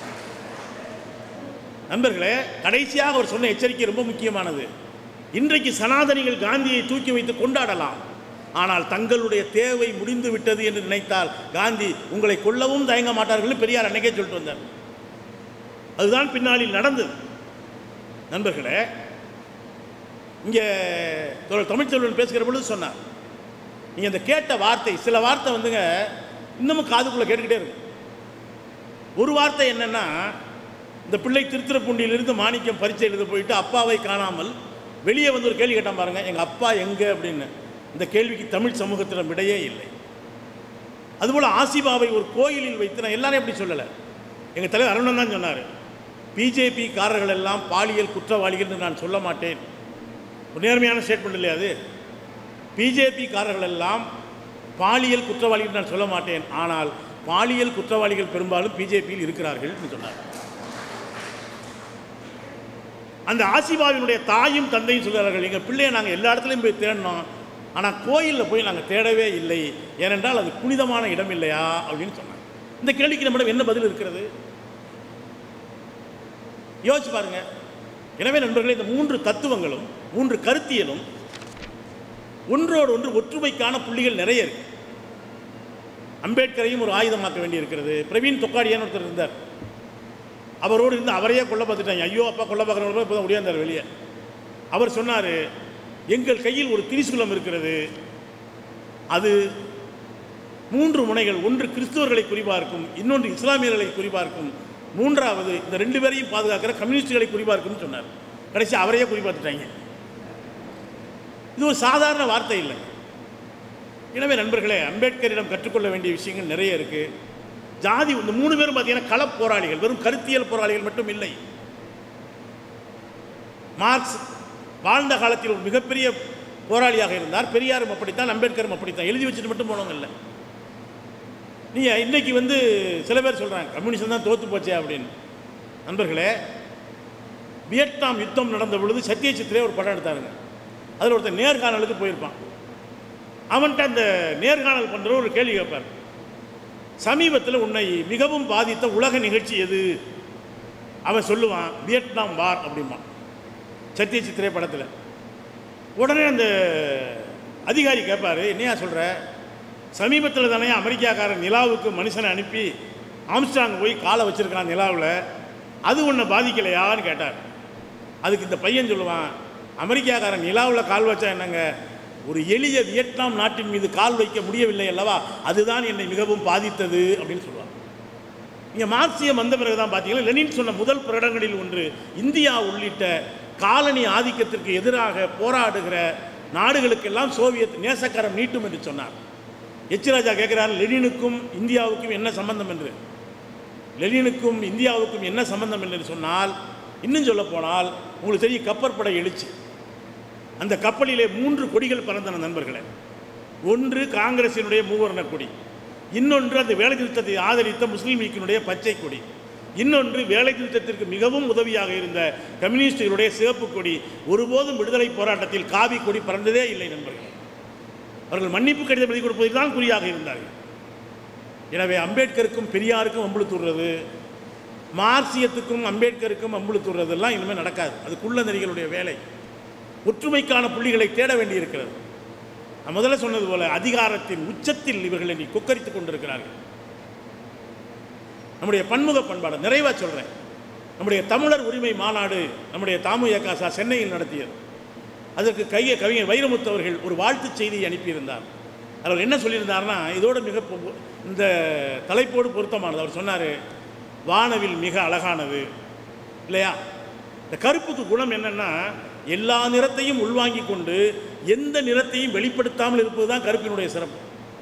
நண்பர்களே கடைசியாக அவர் சொன்ன எச்சரிக்கை ரொம்ப முக்கியமானது இன்றைக்கு சனாதனிகள் காந்தியை தூக்கி வைத்து கொண்டாடலாம் ஆனால் தங்களுடைய தேவை முடிந்து விட்டது என்று நினைத்தால் காந்தி உங்களை கொல்லவும் தயங்க மாட்டார்கள் பெரியார் அன்னைக்கே சொல்லிட்டு வந்தார் அதுதான் பின்னாளில் நடந்தது நண்பர்களே இங்கே தமிழ்ச்செல்வன் பேசுகிற பொழுது சொன்னார் நீங்கள் இந்த கேட்ட வார்த்தை சில வார்த்தை வந்துங்க இன்னமும் காதுக்குள்ளே கேட்டுக்கிட்டே இருக்கும் ஒரு வார்த்தை என்னன்னா இந்த பிள்ளை திருத்துறைப்பூண்டியிலிருந்து மாணிக்கம் பரீட்சை எழுத போயிட்டு அப்பாவை காணாமல் வெளியே வந்து ஒரு கேள்வி கேட்டான் பாருங்க எங்கள் அப்பா எங்கே அப்படின்னு இந்த கேள்விக்கு தமிழ் சமூகத்தில் விடையே இல்லை அதுபோல் ஆசிபாவை ஒரு கோயிலில் வைத்து நான் எல்லாரையும் அப்படி சொல்லலை எங்கள் தலைவர் அருணன் தான் சொன்னார் பிஜேபி காரர்கள் எல்லாம் பாலியல் குற்றவாளிகள் என்று நான் சொல்ல மாட்டேன் ஒரு நேர்மையான ஸ்டேட்மெண்ட் இல்லையா அது பிஜேபி காரர்கள் எல்லாம் பாலியல் குற்றவாளிகள் நான் சொல்ல மாட்டேன் ஆனால் பாலியல் குற்றவாளிகள் பெரும்பாலும் பிஜேபியில் இருக்கிறார்கள் என்று சொன்னார் அந்த ஆசிபாவினுடைய தாயும் தந்தையும் சொல்கிறார்கள் எங்கள் பிள்ளையை நாங்கள் எல்லா இடத்துலையும் போய் தேடினோம் ஆனால் கோயிலில் போய் நாங்கள் தேடவே இல்லை ஏனென்றால் அது புனிதமான இடம் இல்லையா அப்படின்னு சொன்னாங்க இந்த கேள்விக்கு நம்மிடம் என்ன பதில் இருக்கிறது யோசிச்சு பாருங்க எனவே நண்பர்களே இந்த மூன்று தத்துவங்களும் மூன்று கருத்தியலும் ஒன்றோடு ஒன்று ஒற்றுமைக்கான புள்ளிகள் நிறைய இருக்கு அம்பேத்கரையும் ஒரு ஆயுதமாக்க வேண்டியிருக்கிறது பிரவீன் தொக்காடியான்னு ஒருத்தர் இருந்தார் அவரோடு இருந்து அவரையே கொல்ல பார்த்துட்டாங்க ஐயோ அப்பா கொல்ல பார்க்குறவங்க இப்போ தான் முடியாந்தார் வெளியே அவர் சொன்னார் எங்கள் கையில் ஒரு திரிசூலம் இருக்கிறது அது மூன்று முனைகள் ஒன்று கிறிஸ்துவர்களை குறிபார்க்கும் இன்னொன்று இஸ்லாமியர்களை குறிபார்க்கும் மூன்றாவது இந்த ரெண்டு பேரையும் பாதுகாக்கிற கம்யூனிஸ்டுகளை குறிபார்க்கும்னு சொன்னார் கடைசி அவரையே குறிபார்த்துட்டாங்க இது ஒரு சாதாரண வார்த்தை இல்லை எனவே நண்பர்களே அம்பேத்கரிடம் கற்றுக்கொள்ள வேண்டிய விஷயங்கள் நிறைய இருக்குது ஜாதி இந்த மூணு பேரும் பார்த்தீங்கன்னா களப் போராளிகள் வெறும் கருத்தியல் போராளிகள் மட்டும் இல்லை மார்க்ஸ் வாழ்ந்த காலத்தில் ஒரு மிகப்பெரிய போராளியாக இருந்தார் பெரியாரும் அப்படித்தான் அம்பேத்கரும் அப்படித்தான் எழுதி வச்சுட்டு மட்டும் போனவங்க இல்லை நீங்கள் இன்னைக்கு வந்து சில பேர் சொல்கிறாங்க கம்யூனிசம் தான் தோற்று போச்சே அப்படின்னு நண்பர்களே வியட்நாம் யுத்தம் நடந்த பொழுது சத்யஜித்ரே ஒரு படம் எடுத்தாருங்க அதில் ஒருத்தன் நேர்காணலுக்கு போயிருப்பான் அவன்கிட்ட அந்த நேர்காணல் பண்ணுற ஒரு கேள்வி கேட்பார் சமீபத்தில் உன்னை மிகவும் பாதித்த உலக நிகழ்ச்சி எது அவன் சொல்லுவான் வியட்நாம் வார் அப்படிம்பான் சத்யஜித்ரே படத்தில் உடனே அந்த அதிகாரி கேட்பாரு என்னையா சொல்கிற சமீபத்தில் தானே அமெரிக்காக்காரன் நிலாவுக்கு மனுஷனை அனுப்பி ஆம்ஸ்டாங் போய் காலை வச்சிருக்கான் நிலாவில் அது உன்னை பாதிக்கலையான்னு கேட்டார் அதுக்கு இந்த பையன் சொல்லுவான் அமெரிக்காக்காரன் நிலாவில் கால் வச்சா என்னங்க ஒரு எளிய வியட்நாம் நாட்டின் மீது கால் வைக்க முடியவில்லை அல்லவா அதுதான் என்னை மிகவும் பாதித்தது அப்படின்னு சொல்லுவாங்க இங்கே மார்க்சியம் வந்த பிறகு தான் பார்த்தீங்கன்னா லெனின் சொன்ன முதல் பிரகடனங்களில் ஒன்று இந்தியா உள்ளிட்ட காலனி ஆதிக்கத்திற்கு எதிராக போராடுகிற நாடுகளுக்கெல்லாம் சோவியத் நேசக்கரம் நீட்டும் என்று சொன்னார் எச் ராஜா கேட்கிறார் லெனினுக்கும் இந்தியாவுக்கும் என்ன சம்பந்தம் என்று லெனினுக்கும் இந்தியாவுக்கும் என்ன சம்பந்தம் என்று சொன்னால் இன்னும் சொல்ல போனால் உங்களுக்கு தெரியும் கப்பற்படை எழுச்சி அந்த கப்பலிலே மூன்று கொடிகள் பறந்தன நண்பர்களே ஒன்று காங்கிரசினுடைய மூவர்ண கொடி இன்னொன்று அந்த வேலை நிறுத்தத்தை ஆதரித்த முஸ்லீம் லீக்கினுடைய பச்சை கொடி இன்னொன்று வேலை நிறுத்தத்திற்கு மிகவும் உதவியாக இருந்த கம்யூனிஸ்டுகளுடைய சிவப்பு கொடி ஒருபோதும் விடுதலை போராட்டத்தில் காவி கொடி பறந்ததே இல்லை நண்பர்கள் அவர்கள் மன்னிப்பு கடிதம் எழுதி கொடுப்பதில் தான் குறியாக இருந்தார்கள் எனவே அம்பேத்கருக்கும் பெரியாருக்கும் அம்புழுத்துறது மார்க்சியத்துக்கும் அம்பேத்கருக்கும் அம்புழுத்துறதெல்லாம் இனிமேல் நடக்காது அது குள்ள நெறிகளுடைய வேலை ஒற்றுமைக்கான புள்ளிகளை தேட வேண்டியிருக்கிறது நான் முதல்ல சொன்னது போல அதிகாரத்தின் உச்சத்தில் இவர்கள் இன்னைக்கு கொக்கரித்துக் கொண்டிருக்கிறார்கள் நம்முடைய பன்முக பண்பாடு நிறைவா சொல்றேன் நம்முடைய தமிழர் உரிமை மாநாடு நம்முடைய தாமு ஏகாசா சென்னையில் நடத்தியது அதற்கு கைய கவிஞர் வைரமுத்து அவர்கள் ஒரு வாழ்த்துச் செய்தியை அனுப்பியிருந்தார் அவர் என்ன சொல்லியிருந்தார்னா இதோட மிக பொ- இந்த தலைப்போடு பொருத்தமானது அவர் சொன்னார் வானவில் மிக அழகானது இல்லையா இந்த கருப்புக்கு குணம் என்னன்னா எல்லா நிறத்தையும் உள்வாங்கிக் கொண்டு எந்த நிறத்தையும் வெளிப்படுத்தாமல் இருப்பது தான் கருப்பினுடைய சிறப்பு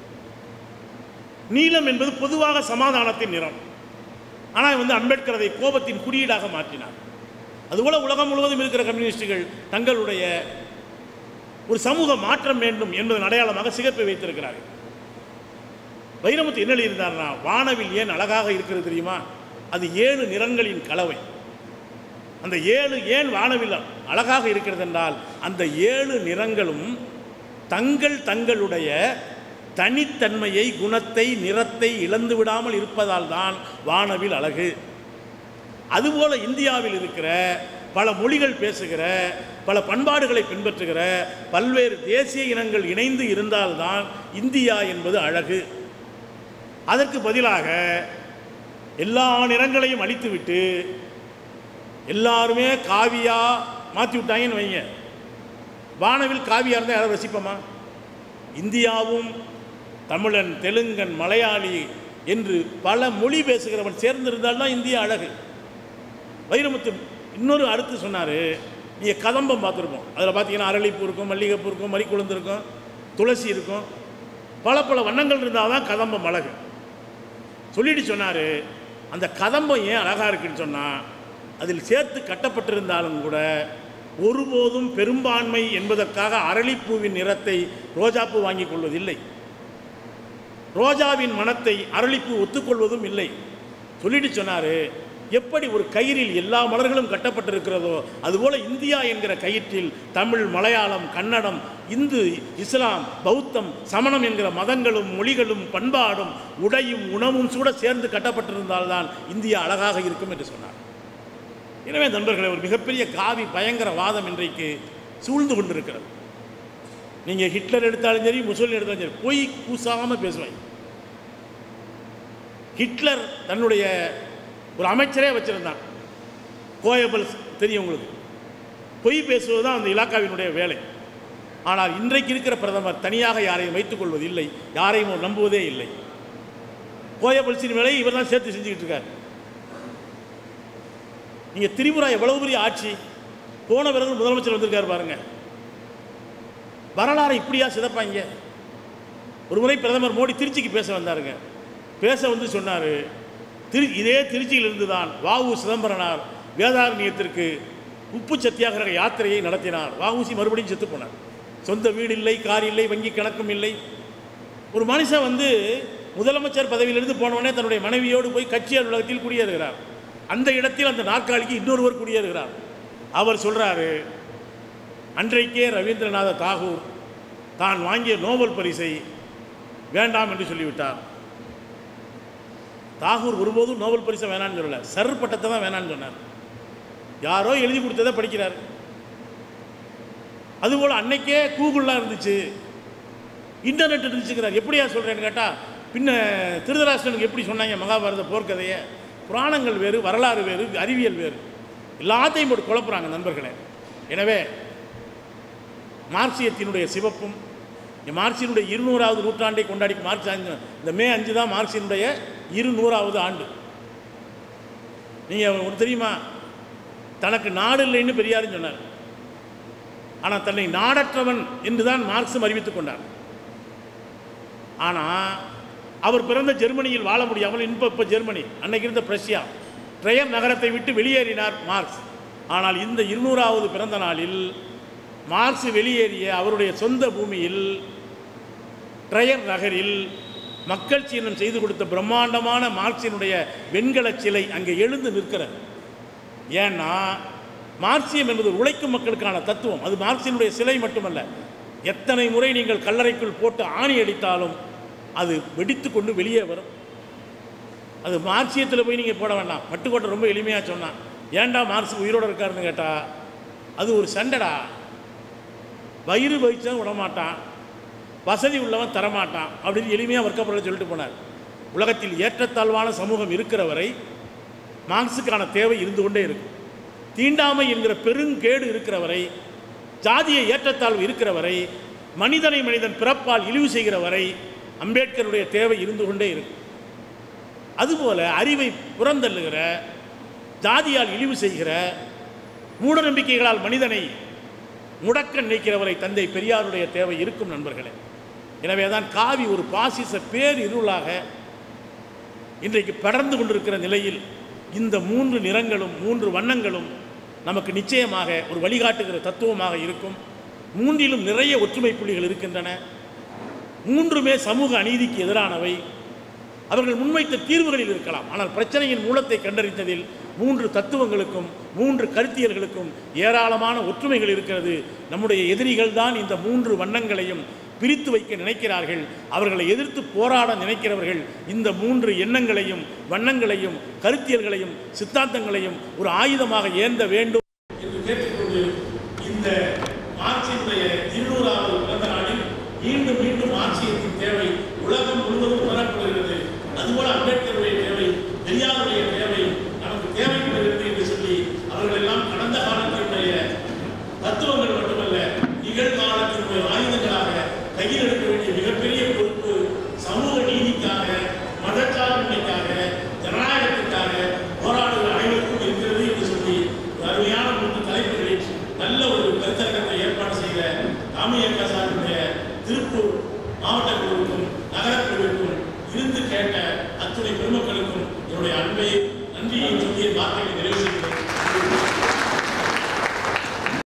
நீலம் என்பது பொதுவாக சமாதானத்தின் நிறம் ஆனால் வந்து அம்பேத்கர் அதை கோபத்தின் குறியீடாக மாற்றினார் அதுபோல உலகம் முழுவதும் இருக்கிற கம்யூனிஸ்டுகள் தங்களுடைய ஒரு சமூக மாற்றம் வேண்டும் என்பதன் அடையாளமாக சிகப்பை வைத்திருக்கிறார்கள் வைரமுத்து என்ன எழுதியிருந்தார்னா வானவில் ஏன் அழகாக இருக்கிறது தெரியுமா அது ஏழு நிறங்களின் கலவை அந்த ஏழு ஏன் வானவில் அழகாக இருக்கிறது என்றால் அந்த ஏழு நிறங்களும் தங்கள் தங்களுடைய தனித்தன்மையை குணத்தை நிறத்தை இழந்து விடாமல் இருப்பதால் தான் வானவில் அழகு அதுபோல இந்தியாவில் இருக்கிற பல மொழிகள் பேசுகிற பல பண்பாடுகளை பின்பற்றுகிற பல்வேறு தேசிய இனங்கள் இணைந்து இருந்தால்தான் இந்தியா என்பது அழகு அதற்கு பதிலாக எல்லா நிறங்களையும் அழித்துவிட்டு எல்லாருமே காவியா மாற்றி விட்டாங்கன்னு வைங்க வானவில் காவியா இருந்தால் யாரும் ரசிப்போமா இந்தியாவும் தமிழன் தெலுங்கன் மலையாளி என்று பல மொழி பேசுகிறவன் சேர்ந்திருந்தால் தான் இந்தியா அழகு வைரமுத்து இன்னொரு அடுத்து சொன்னார் நீங்கள் கதம்பம் பார்த்துருப்போம் அதில் பார்த்தீங்கன்னா அரளிப்பூ இருக்கும் மல்லிகைப்பூ இருக்கும் மறிக்குழுந்து இருக்கும் துளசி இருக்கும் பல பல வண்ணங்கள் இருந்தால் தான் கதம்பம் அழகு சொல்லிட்டு சொன்னார் அந்த கதம்பம் ஏன் அழகாக இருக்குன்னு சொன்னால் அதில் சேர்த்து கட்டப்பட்டிருந்தாலும் கூட ஒருபோதும் பெரும்பான்மை என்பதற்காக அரளிப்பூவின் நிறத்தை ரோஜாப்பூ வாங்கிக் கொள்வதில்லை ரோஜாவின் மனத்தை அரளிப்பூ ஒத்துக்கொள்வதும் இல்லை சொல்லிட்டு சொன்னார் எப்படி ஒரு கயிறில் எல்லா மலர்களும் கட்டப்பட்டிருக்கிறதோ அதுபோல இந்தியா என்கிற கயிற்றில் தமிழ் மலையாளம் கன்னடம் இந்து இஸ்லாம் பௌத்தம் சமணம் என்கிற மதங்களும் மொழிகளும் பண்பாடும் உடையும் உணவும் கூட சேர்ந்து கட்டப்பட்டிருந்தால்தான் இந்தியா அழகாக இருக்கும் என்று சொன்னார் எனவே நண்பர்களே ஒரு மிகப்பெரிய காவி பயங்கர வாதம் இன்றைக்கு சூழ்ந்து கொண்டிருக்கிறது நீங்கள் ஹிட்லர் எடுத்தாலும் சரி முசோலினி எடுத்தாலும் சரி பொய் கூசாமல் பேசுவாங்க ஹிட்லர் தன்னுடைய ஒரு அமைச்சரே வச்சிருந்தான் கோயபல்ஸ் தெரியும் உங்களுக்கு பொய் பேசுவது தான் அந்த இலாக்காவினுடைய வேலை ஆனால் இன்றைக்கு இருக்கிற பிரதமர் தனியாக யாரையும் வைத்துக் கொள்வதில்லை யாரையும் அவர் நம்புவதே இல்லை கோயபல்ஸின் வேலையை இவர் தான் சேர்த்து செஞ்சுக்கிட்டு இருக்கார் நீங்க திரிபுரா எவ்வளவு பெரிய ஆட்சி போன பிறகு முதலமைச்சர் வந்திருக்காரு பாருங்க வரலாறை இப்படியா சிதப்பாங்க ஒரு முறை பிரதமர் மோடி திருச்சிக்கு பேச வந்தாருங்க பேச வந்து சொன்னார் திரு இதே திருச்சியிலிருந்து தான் வாவு சிதம்பரனார் வேதாரண்யத்திற்கு உப்பு சத்தியாகிரக யாத்திரையை நடத்தினார் வாவுசி மறுபடியும் செத்து போனார் சொந்த வீடு இல்லை கார் இல்லை வங்கி கணக்கும் இல்லை ஒரு மனுஷன் வந்து முதலமைச்சர் பதவியிலிருந்து போனவனே தன்னுடைய மனைவியோடு போய் கட்சி அலுவலகத்தில் குடியேறுகிறார் அந்த இடத்தில் அந்த நாற்காலிக்கு இன்னொருவர் குடியேறுகிறார் அவர் சொல்றாரு அன்றைக்கே ரவீந்திரநாத தாகூர் தான் வாங்கிய நோபல் பரிசை வேண்டாம் என்று சொல்லிவிட்டார் தாகூர் ஒருபோதும் நோபல் பரிசை வேணான்னு சொல்லல சர் பட்டத்தை தான் வேணான்னு சொன்னார் யாரோ எழுதி கொடுத்ததை படிக்கிறார் அதுபோல் அன்னைக்கே கூகுள்லாம் இருந்துச்சு இன்டர்நெட் இருந்துச்சுங்கிறார் எப்படியா சொல்கிறேன்னு கேட்டால் பின்ன திருதராஷ்டிரனுக்கு எப்படி சொன்னாங்க மகாபாரத போர்க்கதையை புராணங்கள் வேறு வரலாறு வேறு அறிவியல் வேறு எல்லாத்தையும் போட்டு குழப்புறாங்க நண்பர்களே எனவே மார்க்சியத்தினுடைய சிவப்பும் இந்த மார்க்சியனுடைய இருநூறாவது நூற்றாண்டை கொண்டாடி மார்ச் அஞ்சு இந்த மே அஞ்சு தான் மார்க்சியனுடைய இருநூறாவது ஆண்டு நீங்கள் உங்களுக்கு தெரியுமா தனக்கு நாடு இல்லைன்னு பெரியாரும் சொன்னார் ஆனால் தன்னை நாடற்றவன் என்று தான் மார்க்சும் அறிவித்துக் கொண்டார் ஆனால் அவர் பிறந்த ஜெர்மனியில் வாழ முடியாமல் இப்போ இப்போ ஜெர்மனி அன்னைக்கு இருந்த பிரஷ்யா ட்ரையர் நகரத்தை விட்டு வெளியேறினார் மார்க்ஸ் ஆனால் இந்த இருநூறாவது பிறந்த நாளில் மார்க்ஸ் வெளியேறிய அவருடைய சொந்த பூமியில் ட்ரையர் நகரில் மக்கள் சீனம் செய்து கொடுத்த பிரம்மாண்டமான மார்க்சினுடைய வெண்கல சிலை அங்கே எழுந்து நிற்கிறது ஏன்னா மார்க்சியம் என்பது உழைக்கும் மக்களுக்கான தத்துவம் அது மார்க்சினுடைய சிலை மட்டுமல்ல எத்தனை முறை நீங்கள் கல்லறைக்குள் போட்டு ஆணி அடித்தாலும் அது வெடித்து கொண்டு வெளியே வரும் அது மார்க்சியத்தில் போய் நீங்கள் போட வேண்டாம் பட்டுக்கோட்டை ரொம்ப எளிமையாக சொன்னான் ஏன்டா மார்க்ஸ் உயிரோடு இருக்காருன்னு கேட்டால் அது ஒரு சண்டைடா வயிறு வகிச்சவன் விடமாட்டான் வசதி உள்ளவன் தரமாட்டான் அப்படின்னு எளிமையாக வர்க்கப்படுற சொல்லிட்டு போனார் உலகத்தில் ஏற்றத்தாழ்வான சமூகம் இருக்கிற வரை மார்க்ஸுக்கான தேவை இருந்து கொண்டே இருக்கும் தீண்டாமை என்கிற பெருங்கேடு இருக்கிற வரை ஜாதிய ஏற்றத்தாழ்வு இருக்கிற வரை மனிதனை மனிதன் பிறப்பால் இழிவு செய்கிற வரை அம்பேத்கருடைய தேவை இருந்து கொண்டே இருக்கும் அதுபோல அறிவை புறந்தள்ளுகிற ஜாதியால் இழிவு செய்கிற மூடநம்பிக்கைகளால் மனிதனை முடக்க நினைக்கிறவரை தந்தை பெரியாருடைய தேவை இருக்கும் நண்பர்களே எனவே தான் காவி ஒரு பாசிச பேர் இருளாக இன்றைக்கு படர்ந்து கொண்டிருக்கிற நிலையில் இந்த மூன்று நிறங்களும் மூன்று வண்ணங்களும் நமக்கு நிச்சயமாக ஒரு வழிகாட்டுகிற தத்துவமாக இருக்கும் மூன்றிலும் நிறைய ஒற்றுமை புள்ளிகள் இருக்கின்றன மூன்றுமே சமூக அநீதிக்கு எதிரானவை அவர்கள் முன்வைத்த தீர்வுகளில் இருக்கலாம் ஆனால் பிரச்சனையின் மூலத்தை கண்டறிந்ததில் மூன்று தத்துவங்களுக்கும் மூன்று கருத்தியல்களுக்கும் ஏராளமான ஒற்றுமைகள் இருக்கிறது நம்முடைய எதிரிகள் தான் இந்த மூன்று வண்ணங்களையும் பிரித்து வைக்க நினைக்கிறார்கள் அவர்களை எதிர்த்து போராட நினைக்கிறவர்கள் இந்த மூன்று எண்ணங்களையும் வண்ணங்களையும் கருத்தியல்களையும் சித்தாந்தங்களையும் ஒரு ஆயுதமாக ஏந்த வேண்டும் என்று கேட்டுக்கொண்டு இந்த மார்க்சினுடைய இருநூறாவது பிறந்த நாளில் மீண்டும் மீண்டும் மார்க்சியத்தின் தேவை உலகம் முழுவதும் உணரப்படுகிறது அதுபோல அம்பேத்கருடைய தேவை பெரியாருடைய தேவை நமக்கு தேவைப்படுகிறது என்று சொல்லி அவர்கள் எல்லாம் கடந்த காலத்தினுடைய தத்துவங்கள் மட்டுமல்ல நிகழ்காலத்தினுடைய ஆயுதங்களாக கையில் எடுக்க வேண்டிய மிகப்பெரிய பொறுப்பு சமூக நீதிக்காக மதச்சார்பின்மைக்காக ஜனநாயகத்திற்காக போராடுகிற அனைவருக்கும் இருக்கிறது என்று சொல்லி ஒரு அருமையான மூன்று தலைப்புகளில் நல்ல ஒரு கருத்தரங்கத்தை ஏற்பாடு செய்த காமியக்கா சாருடைய திருப்பூர் மாவட்ட குழுவுக்கும் நகரக் குழுவிற்கும் இருந்து கேட்ட அத்துணை பெருமக்களுக்கும் என்னுடைய அன்பை நன்றியை சொல்லிய வார்த்தைகளை நிறைவு செய்கிறேன்